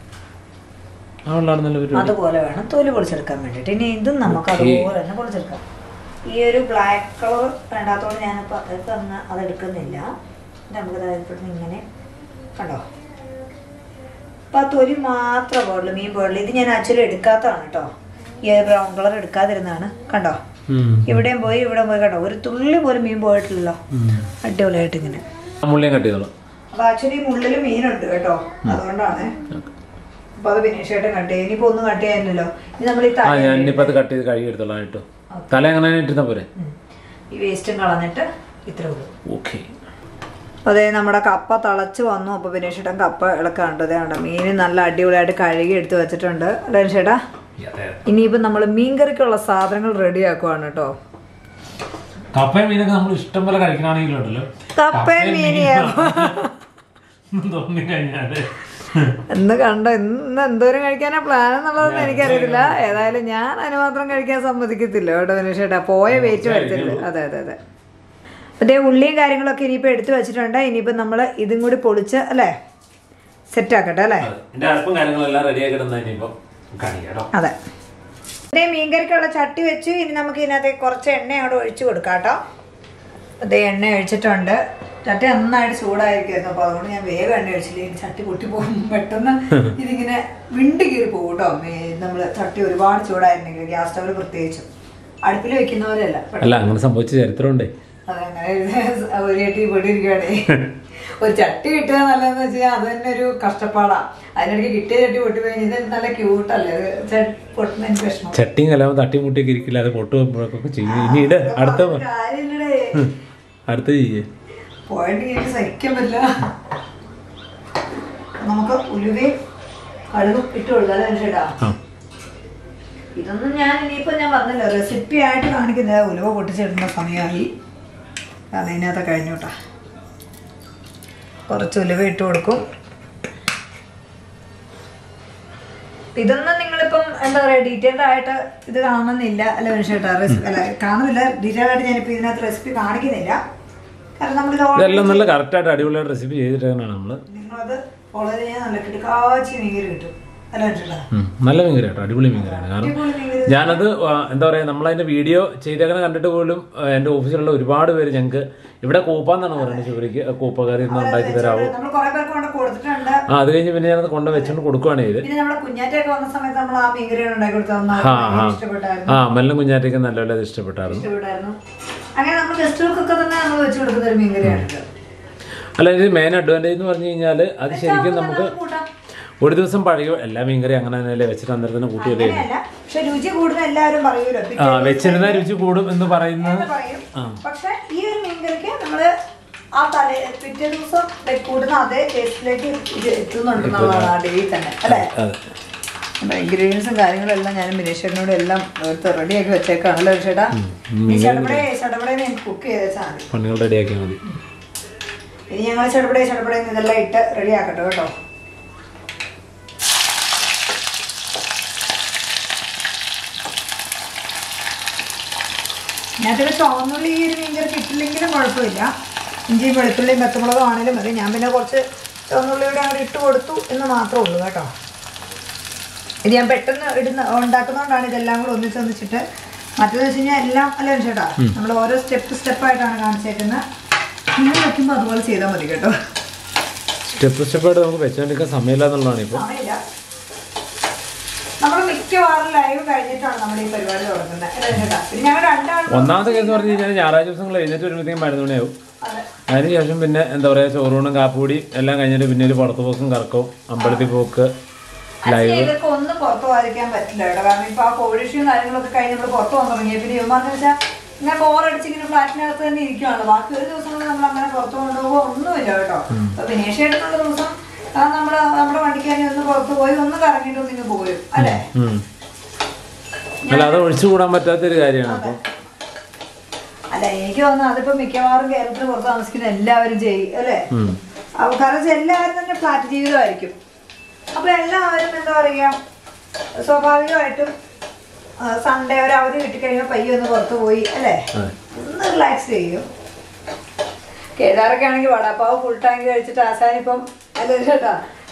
ആ ഉള്ളായിരുന്നല്ലോ പരിപാടി അതുപോലെ വേണം തൊലി പൊളിച്ചെടുക്കാൻ വേണ്ടിയിട്ട് ഇനി ഇതും നമുക്ക് അതുപോലെ തന്നെ പൊളിച്ചെടുക്കാം ഈ ഒരു ബ്ലാക്ക് കളർ വേണ്ടാത്തതുകൊണ്ട് ഞാനിപ്പോൾ അതൊക്കെ അങ്ങ് അതെടുക്കുന്നില്ല ഇത് നമുക്ക് ഇതായപ്പോഴും ഇങ്ങനെ കണ്ടോ അപ്പം ആ തൊലി മാത്രമേ പോയുള്ളൂ മീൻ പോയുള്ളൂ ഇത് ഞാൻ ആക്ച്വലി എടുക്കാത്തതാണ് കേട്ടോ ഈ ബ്രൗൺ കളർ എടുക്കാതിരുന്നതാണ് കണ്ടോ ഉം. ഇവിടെയും പോയി ഇവിടെ പോയി കണ്ടോ ഒരു തുള്ളി പോലും മീൻ പോയിട്ടില്ലല്ലോ ഉം. അടിപൊളിയായിട്ട് ഇങ്ങനെ ആ മുള്ളിയും കട്ട് ചെയ്തോളാം അപ്പൊ ആക്ച്വലി മുള്ളിൽ മീനുണ്ട് കേട്ടോ അതുകൊണ്ടാണ് അപ്പൊ അത് ബിനീഷായിട്ട് കട്ട് ചെയ്യും ഇനിയിപ്പോ ഒന്നും കട്ട് ചെയ്യാനില്ലല്ലോ ഇനി നമ്മൾ ഈ ആ തല ഞാൻ ഇനിയിപ്പോൾ അത് കട്ട് ചെയ്ത് കഴുകി എടുത്തോളാം കേട്ടോ തല എങ്ങനെ ഇട്ടിരുന്ന പോരെ ഉം. ഈ വേസ്റ്റും കളഞ്ഞിട്ട് ഇത്രേ ഉള്ളൂ ഓക്കെ അപ്പൊ അതേ നമ്മുടെ കപ്പ തിളച്ച് വന്നു അപ്പൊ ബിനീഷേട്ടൻ കപ്പ ഇളക്കാണ്ട് അതേ കണ്ടോ മീൻ നല്ല അടിപൊളിയായിട്ട് കഴുകി എടുത്ത് വെച്ചിട്ടുണ്ട് അല്ലേ ചേട്ടാ ഇനിയിപ്പോ നമ്മൾ മീൻകറിക്കുള്ള സാധനങ്ങൾ റെഡി ആക്കുവാണ് കേട്ടോ കപ്പയും മീനൊക്കെ നമ്മൾ ഇഷ്ടം പോലെ കഴിക്കണമെങ്കിലും ഉണ്ടല്ലോ കപ്പയും മീനും തോന്നി കഴിഞ്ഞാല് എന്ന് കണ്ടോ ഇന്ന് എന്തോരം കഴിക്കാനാ പ്ലാൻ എന്നുള്ളതൊന്നും എനിക്കറിയത്തില്ല ഏതായാലും ഞാൻ അതിന് മാത്രം കഴിക്കാൻ സമ്മതിക്കത്തില്ല കേട്ടോ വിനീഷേട്ടാ പോയ വെയിറ്റ് വരത്തില്ല അതെ അതെ അതെ അതേ ഉള്ളിയും കാര്യങ്ങളൊക്കെ ഇനിയിപ്പോൾ എടുത്തു വെച്ചിട്ടുണ്ട് ഇനിയിപ്പോൾ നമ്മൾ ഇതും കൂടി പൊളിച്ച് അല്ലേ സെറ്റ് ആക്കട്ടെ അല്ലേ എന്റെ അല്പം കാര്യങ്ങളെല്ലാം റെഡി ആക്കി ഇടുന്ന ഇനിയിപ്പം കാണിക്കാം അതെ അതേ മീൻകറിക്കുള്ള ചട്ടി വെച്ച് ഇനി നമുക്ക് ഇതിനകത്ത് കുറച്ച് എണ്ണ അവിടെ ഒഴിച്ചു കൊടുക്കാം കേട്ടോ അതേ എണ്ണ ഒഴിച്ചിട്ടുണ്ട് ചട്ടി നന്നായിട്ട് ചൂടായിരിക്കുമായിരുന്നു അപ്പോൾ അതുകൊണ്ട് ഞാൻ വേഗം എണ്ണ ഒഴിച്ചില്ല ഈ ചട്ടി പൊട്ടി പോകും പെട്ടെന്ന് ഇതിങ്ങനെ വിണ്ട് കീറി പോകും കേട്ടോ നമ്മൾ ചട്ടി ഒരുപാട് ചൂടായിരുന്നെങ്കിൽ ഗ്യാസ് സ്റ്റവിൽ പ്രത്യേകിച്ചും അടുപ്പിൽ വെക്കുന്ന പോലെയല്ല അല്ല അങ്ങനെ സംഭവിച്ച ചരിത്രമുണ്ടേ അതങ്ങനെ ഒരു ചട്ടി പൊട്ടിയിരിക്കുകയാണേ ഒരു ചട്ടി കിട്ടുക നല്ലതെന്ന് വെച്ചാൽ അത് തന്നെ ഒരു കഷ്ടപ്പാടാ അതിനിടയ്ക്ക് കിട്ടിയ ചട്ടി പൊട്ടിപ്പോയി ഇത് നല്ല ക്യൂട്ടല്ലേ ഇത് ചട്ടി പൊട്ടുന്ന എനിക്ക് വിഷമം ചട്ടിയും കലാവും തട്ടിയും മുട്ടിയൊക്കെ ഇരിക്കില്ല അത് പൊട്ടു പോകുമ്പോഴൊക്കെ ചെയ്യും ഇനി ഇട് അടുത്ത കാര്യമില്ലടേ അടുത്ത ചെയ്യേ പോയിട്ട് എനിക്ക് സഹിക്കാൻ പറ്റില്ല നമുക്ക് ഉലുവയും കടുകും ഇട്ട് കൊടുക്കാം അല്ലേ ചേട്ടാ ആ ഇതൊന്നും ഞാൻ ഇനിയിപ്പോ ഞാൻ പറഞ്ഞല്ലോ റെസിപ്പി ആയിട്ട് കാണിക്കുന്നത് ഉലുവ പൊട്ടിച്ചിടുന്ന സമയമായി കാരണം ഇതിനകത്ത് കഴിഞ്ഞു കേട്ടോ കുറച്ച് ഉലുവ ഇട്ട് കൊടുക്കും ഇതൊന്നും നിങ്ങളിപ്പം എന്താ പറയാ ഡീറ്റെയിൽഡ് ആയിട്ട് ഇത് കാണുന്നില്ല അല്ല മനുഷ്യേട്ടാ റെസിപ്പി അല്ല കാണുന്നില്ല ഡീറ്റെയിൽ ആയിട്ട് ഞാനിപ്പോൾ ഇതിനകത്ത് റെസിപ്പി കാണിക്കുന്നില്ല കാരണം നമ്മളിത് already ഇതെല്ലാം നല്ല കറക്റ്റായിട്ട് അടിപൊളിയായിട്ട് റെസിപ്പി ചെയ്തിട്ടാണ് നമ്മള് നിങ്ങളത് ഫോളോ ചെയ്യാൻ നല്ല കിടക്കാച്ചി മീൻകറി കിട്ടും അല്ല മനുഷ്യേട്ടാ ഉം, നല്ല മീൻകറി കേട്ടോ അടിപൊളി മീൻകറിയാണ് കാരണം അടിപൊളി മീൻകറി ഞാനത് ആ, എന്താ പറയാ നമ്മളതിന്റെ വീഡിയോ ചെയ്തേക്കണ കണ്ടിട്ട് പോലും ആ, എന്റെ ഓഫീസിലുള്ള ഒരുപാട് പേര് ഞങ്ങൾക്ക് ഇവിടെ കൂപ്പാന്നാണ് പറയുന്നത് ശിവരിക്ക് കൂപ്പക്കറി ഒന്ന് ഉണ്ടാക്കി തരാവോ നമ്മൾ കുറെ പേർക്ക് കൊണ്ട് കൊടുത്തിട്ടുണ്ട് ആ അത് കഴിഞ്ഞ് പിന്നെ ഞാനത് കൊണ്ട് വെച്ചോണ്ട് കൊടുക്കുവാണ് ചെയ്ത് പിന്നെ നമ്മുടെ കുഞ്ഞാറ്റൊക്കെ വന്ന സമയത്ത് നമ്മൾ ആ മീൻകറിയാണ് ഉണ്ടാക്കി കൊടുത്തത് ആ ആ ഇഷ്ടപ്പെട്ടായിരുന്നു ആ മെല്ലും കുഞ്ഞാറ്റയ്ക്ക് നല്ലപോലെ അത് ഇഷ്ടപ്പെട്ടായിരുന്നു ഇഷ്ടപ്പെട്ടായിരുന്നു അങ്ങനെ നമ്മൾ ഗസ്റ്റുകൾക്കൊക്കെ തന്നെ നമ്മൾ വെച്ച് കൊടുക്കുന്ന ഒരു മീൻകറിയാണ് ഇത്. അല്ല ഇത് മെയിൻ അഡ്വാൻറ്റേജ് എന്ന് പറഞ്ഞു കഴിഞ്ഞാൽ അത് ശരിക്കും നമുക്ക് കൂട്ടാം ഒരു ദിവസം പഴയ എല്ലാ മീൻകറി അങ്ങനെ തന്നെയല്ലേ വെച്ചിട്ട് അന്നേരം തന്നെ കൂട്ടിയല്ലേ അങ്ങനെയല്ല പക്ഷെ പക്ഷെ രുചി കൂടുന്ന എല്ലാവരും പറയൂലോ ആ പിറ്റേ വെച്ചിരുന്ന രുചി കൂടും എന്ന് പറയുന്നത് എന്ന് പറയും പക്ഷെ ഈ ഒരു മീൻകറിക്ക് നമ്മള് ആ തലേ പിറ്റേ ദിവസം വെ- കൂടുന്ന അതേ ടേസ്റ്റിലേക്ക് ഇത് എത്തുന്നുണ്ടെന്നുള്ളതാണ് ആ ഡേ തന്നെ അല്ലേ അതെ നമ്മുടെ ഇൻഗ്രീഡിയൻസും കാര്യങ്ങളെല്ലാം ഞാൻ മിനേശ്വരനോട് എല്ലാം എടുത്ത് റെഡിയാക്കി വെച്ചേക്കാണല്ലോ ചേട്ടാ ഈ ചടപടെ ചടപടെ എനിക്ക് കുക്ക് ചെയ്ത് വെച്ചാൽ മതി പണികൾ റെഡിയാക്കിയാൽ മതി ഇനി ഞങ്ങൾ ചടപടെ ചടപടെ ഇതെല്ലാം ഇട്ട് റെഡിയാക്കട്ടെ കേട്ടോ ഇതിനകത്തൊരു ചുവന്നുള്ളി ഈ ഒരു മീൻകറി ഇട്ടില്ലെങ്കിലും കുഴപ്പമില്ല ഇഞ്ചിയും വെളുത്തുള്ളിയും പച്ചമുളകും ആണെങ്കിലും മതി ഞാൻ പിന്നെ കുറച്ച് ചുവന്നുള്ളിയുടെ അങ്ങോട്ട് ഇട്ട് കൊടുത്തു എന്ന് മാത്രമേ ഉള്ളൂ കേട്ടോ ഇത് ഞാൻ പെട്ടെന്ന് ഇടുന്ന ഉണ്ടാക്കുന്നതുകൊണ്ടാണ് ഇതെല്ലാം കൂടെ ഒന്നിച്ച് ഒന്നിച്ചിട്ട് മറ്റേത് വെച്ച് കഴിഞ്ഞാൽ എല്ലാം അല്ല ചേട്ടാ നമ്മൾ ഓരോ സ്റ്റെപ്പ് സ്റ്റെപ്പായിട്ടാണ് കാണിച്ചേക്കുന്നത് നിങ്ങൾ വെക്കുമ്പോൾ അതുപോലെ ചെയ്താൽ മതി കേട്ടോ സ്റ്റെപ്പ് സ്റ്റെപ്പായിട്ട് നമുക്ക് വെച്ചോണ്ടിരിക്കാൻ സമയമില്ല എന്നുള്ളതാണ് ഇപ്പോൾ സമയമില്ല നമ്മൾ മിക്കവാറും ലൈവ് കഴിഞ്ഞിട്ടാണ് നമ്മൾ ഈ പരിപാടി തുടങ്ങുന്നത് അല്ലേ ചേട്ടാ പിന്നെ ഞങ്ങൾ രണ്ടാളും ഒന്നാമത്തെ കേസ് പറഞ്ഞു കഴിഞ്ഞാൽ ഞായറാഴ്ച ദിവസങ്ങൾ എഴുന്നേറ്റ് വരുമ്പോഴത്തേക്കും പതിനൊന്ന് മണിയാവും അതെ അതിനുശേഷം പിന്നെ എന്താ പറയുക ചോറൂണും കാപ്പുകൂടി എല്ലാം കഴിഞ്ഞിട്ട് പിന്നെ ഒരു പുറത്ത് പോക്കും കറക്കവും അമ്പലത്തിൽ പോക്ക് പക്ഷേ ഇവർക്ക് ഒന്നും പുറത്തു പോകാതിരിക്കാൻ പറ്റില്ല കേട്ടോ കാരണം ഇപ്പൊ ആ കോഴിഷയും കാര്യങ്ങളൊക്കെ കഴിഞ്ഞ് നമ്മൾ പുറത്തു വന്നു തുടങ്ങിയ പിന്നെ ഇവന്മാർന്ന് വെച്ചാൽ ഇങ്ങനെ ബോറടിച്ച് ഇങ്ങനെ ഫ്ലാറ്റിനകത്ത് തന്നെ ഇരിക്കുകയാണ് ബാക്കി ഒരു ദിവസം കൊണ്ട് നമ്മൾ അങ്ങനെ പുറത്തു കൊണ്ടുപോകുക ഒന്നുമില്ല കേട്ടോ അപ്പൊ വിനേഷ് എടുത്തുള്ള ദിവസം ആ, നമ്മള് നമ്മുടെ വണ്ടിക്കാരി ഒന്ന് പുറത്ത് പോയി ഒന്ന് കറങ്ങിയിട്ട് ഒന്ന് ഇങ്ങ് പോരും അല്ലേ ഉം. അല്ല അത് ഒഴിച്ചു കൂടാൻ പറ്റാത്തൊരു കാര്യമാണ് അപ്പോൾ അല്ല എനിക്ക് തോന്നുന്നു അതിപ്പോ മിക്കവാറും കേരളത്തിൽ പുറത്ത് താമസിക്കുന്ന എല്ലാവരും ചെയ്യും അല്ലേ അപ്പൊ കാരണം വെച്ചാൽ എല്ലാവരും തന്നെ ഫ്ലാറ്റ് ജീവിതമായിരിക്കും അപ്പൊ എല്ലാവരും എന്താ പറയാ സ്വാഭാവികമായിട്ടും സൺഡേ ഒരു അവധി കിട്ടിക്കഴിയുമ്പോൾ പയ്യെ ഒന്ന് പുറത്ത് പോയി അല്ലേ ഒന്ന് റിലാക്സ് ചെയ്യും കേദാറൊക്കെ ആണെങ്കിൽ വടാപ്പാവ് ഫുൾ ടാങ്ക് കഴിച്ചിട്ട് ആശാനിപ്പം അല്ലേ ചേട്ടാ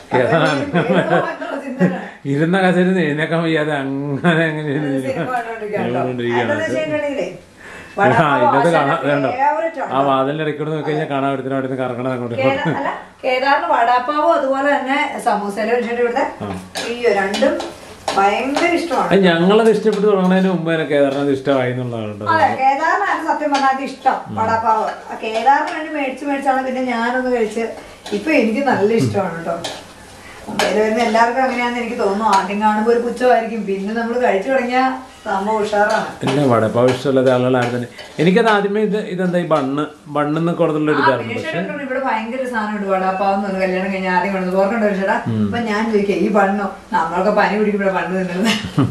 ചിന്തയാണ് ഇരുന്ന കസേരന്ന് എഴുന്നേക്കാൻ വയ്യാതെ അങ്ങനെ അങ്ങനെ ഇരുന്ന് സിനിമ കണ്ടോണ്ടിരിക്കുകയാണ് കേട്ടോ. കണ്ടോണ്ടിരിക്കുകയാണ്. അതെന്ന് വെച്ചിട്ടുണ്ടെങ്കിലേ, ആ വടാപ്പാവ് ഇന്നത് കാണാൻ ആശാന്റെ വേണ്ട favorite ആണ്. ആ വാതിലിന്റെ ഇടയ്ക്കൂടെ നോക്കി കഴിഞ്ഞാൽ കാണാൻ എടുത്തിട്ട് അവിടെ നിന്ന് കറങ്ങണം അങ്ങോട്ട് കേദാ- അല്ല, കേദാറിന് വടാപ്പാവും അതുപോലെ തന്നെ സമൂസയിലും വെച്ചിട്ട് ഇവിടുത്തെ അയ്യോ രണ്ടും ഭയങ്കര ഇഷ്ടമാണ് അത് ഞങ്ങളത് ഇഷ്ടപ്പെട്ട് തുടങ്ങുന്നതിന് മുമ്പ് തന്നെ കേദാറിനത് ഇഷ്ടമായി എന്നുള്ളതാണ് കേട്ടോ അതെ കേദാറിനാണ് സത്യം പറഞ്ഞാൽ അത് ഇഷ്ടം വടാപ്പാവ് ആ കേദാറിന് വേണ്ടി മേടിച്ച് മേടിച്ചാണ് പിന്നെ ഞാനൊന്ന് കഴിച്ച് ഇപ്പൊ എനിക്ക് നല്ല ഇഷ്ടമാണ് കേട്ടോ മുംബൈയിൽ വരുന്ന എല്ലാവർക്കും അങ്ങനെയാണെന്ന് എനിക്ക് തോന്നുന്നു ആദ്യം കാണുമ്പോൾ ഒരു പുച്ഛമായിരിക്കും പിന്നെ നമ്മൾ കഴിച്ചു തുടങ്ങിയ സംഭവം ഉഷാറാണ് ഇല്ല വടപ്പാവ് ഇഷ്ടമല്ലാത്ത ആളുകളാണ് തന്നെ എനിക്കത് ആദ്യമേ ഇത് ഇതെന്താ ഈ ബണ്ണ് ബണ്ണെന്ന് കൊടുത്തുള്ള ഒരു ഇതായിരുന്നു വിനീഷേട്ടൻ ഇവിടെ ഭയങ്കര ഒരു സാധനം ഉണ്ട് വടാപ്പാവെന്ന് പറഞ്ഞു കല്യാണം കഴിഞ്ഞ ആദ്യം കൊണ്ടു ഓർക്കണ്ട ചേട്ടാ അപ്പൊ ഞാൻ ചോദിക്കാം ഈ ബണ്ണോ നമ്മളൊക്കെ പനി പിടിക്കുമ്പോഴാണ് ബണ്ണ് തിന്നുന്നത്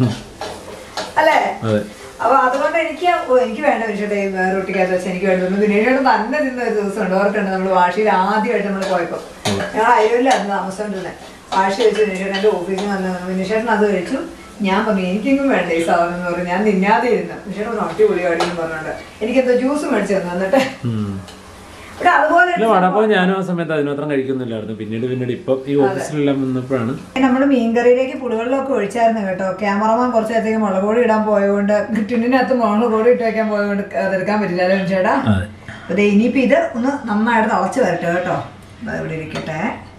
അല്ലേ അതെ അപ്പൊ അതുകൊണ്ട് എനിക്ക് ഓ, എനിക്ക് വേണ്ട വിഷയട്ടെ റൊട്ടിക്കകത്ത് വെച്ച് എനിക്ക് വേണ്ട വിനീഷേട്ടൻ തന്നെ തിന്ന ഒരു ദിവസം ഉണ്ട് ഓർക്കണ്ട് നമ്മൾ വാഷിയിൽ ആദ്യമായിട്ട് നമ്മൾ പോയപ്പോ ഞങ്ങൾ അയലിലായിരുന്നു താമസിച്ചോണ്ടിരുന്നത് വാഷി വെച്ച് വിനീഷേട്ടൻ്റെ ഓഫീസിൽ വന്ന് വിനീഷേട്ടൻ അത് കഴിച്ചു ഞാൻ പറഞ്ഞു എനിക്കെങ്കിലും വേണ്ട ഈ സാധനം എന്ന് പറഞ്ഞു ഞാൻ തിന്നാതെ ഇരുന്നു വിനീഷേട്ടൻ അടിപൊളി കാര്യം പറഞ്ഞോണ്ട് എനിക്കെന്തോ ജ്യൂസ് മേടിച്ചു തന്നു എന്നിട്ട് ഉം. ഇവിടെ അതുപോലെ ഇല്ല വടപ്പാവ് ഞാനും ആ സമയത്ത് അതിനുമാത്രം കഴിക്കുന്നില്ലായിരുന്നു പിന്നീട് പിന്നീട് ഇപ്പം ഈ ഓഫീസിലെല്ലാം വന്നപ്പോഴാണ് നമ്മൾ മീൻകറിയിലേക്ക് പുളിവെള്ളമൊക്കെ ഒഴിച്ചായിരുന്നു കേട്ടോ ക്യാമറമാൻ കുറച്ച് നേരത്തേക്ക് മുളക് പൊടി ഇടാൻ പോയതുകൊണ്ട് ടിന്നിനകത്ത് മുളക് പൊടി ഇട്ട് വെക്കാൻ പോയതുകൊണ്ട് അതെടുക്കാൻ പറ്റില്ല അല്ലേ ചേട്ടാ അതെ അതെ ഇനിയിപ്പോൾ ഇത് ഒന്ന് നന്നായിട്ട് തിളച്ച് വരട്ടെ കേട്ടോ ദാ ഇവിടെ ഇരിക്കട്ടെ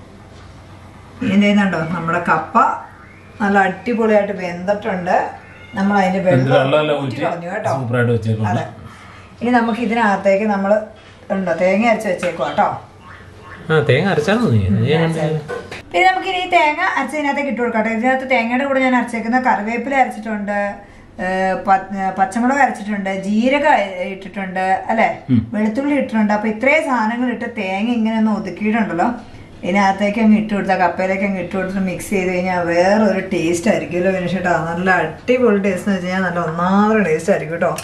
ഇനി എന്ത് ചെയ്യുന്നുണ്ടോ നമ്മുടെ കപ്പ നല്ല അടിപൊളിയായിട്ട് വെന്തിട്ടുണ്ട് നമ്മൾ അതിന്റെ വെള്ളം വെള്ളമെല്ലാം ഊറ്റി ഊറ്റി കളഞ്ഞു കേട്ടോ സൂപ്പറായിട്ട് വെച്ചേക്കുന്നു അതെ ഇനി നമുക്ക് ഇതിനകത്തേക്ക് നമ്മൾ ഉണ്ടോ തേങ്ങ അരച്ച് വെച്ചേക്കോ കേട്ടോ ആ തേങ്ങ അരച്ചാണോ നീ നീ അങ്ങനെ പിന്നെ നമുക്ക് ഇനി ഈ തേങ്ങ അരച്ചതിനകത്തേക്ക് ഇട്ട് കൊടുക്കട്ടെ ഇതിനകത്ത് തേങ്ങയുടെ കൂടെ ഞാൻ അരച്ചേക്കുന്ന കറിവേപ്പില അരച്ചിട്ടുണ്ട് ഏഹ് പ- ഏഹ് പച്ചമുളക് അരച്ചിട്ടുണ്ട് ജീരകം അ- ഇട്ടിട്ടുണ്ട് അല്ലെ വെളുത്തുള്ളി ഇട്ടിട്ടുണ്ട് അപ്പൊ ഇത്രയും സാധനങ്ങൾ ഇട്ട് തേങ്ങ ഇങ്ങനെ ഒന്ന് ഒതുക്കിയിട്ടുണ്ടല്ലോ ഇതിനകത്തേക്ക് അങ്ങ് ഇട്ട് കൊടുത്താൽ കപ്പയിലേക്ക് അങ്ങ് ഇട്ട് കൊടുത്തിട്ട് മിക്സ് ചെയ്ത് കഴിഞ്ഞാൽ വേറൊരു ടേസ്റ്റ് ആയിരിക്കുമല്ലോ വിനിഷിട്ടാ നല്ല അടിപൊളി ടേസ്റ്റ് എന്ന് വെച്ച് കഴിഞ്ഞാൽ നല്ല ഒന്നാമതൊരു ടേസ്റ്റ് ആയിരിക്കും കേട്ടോ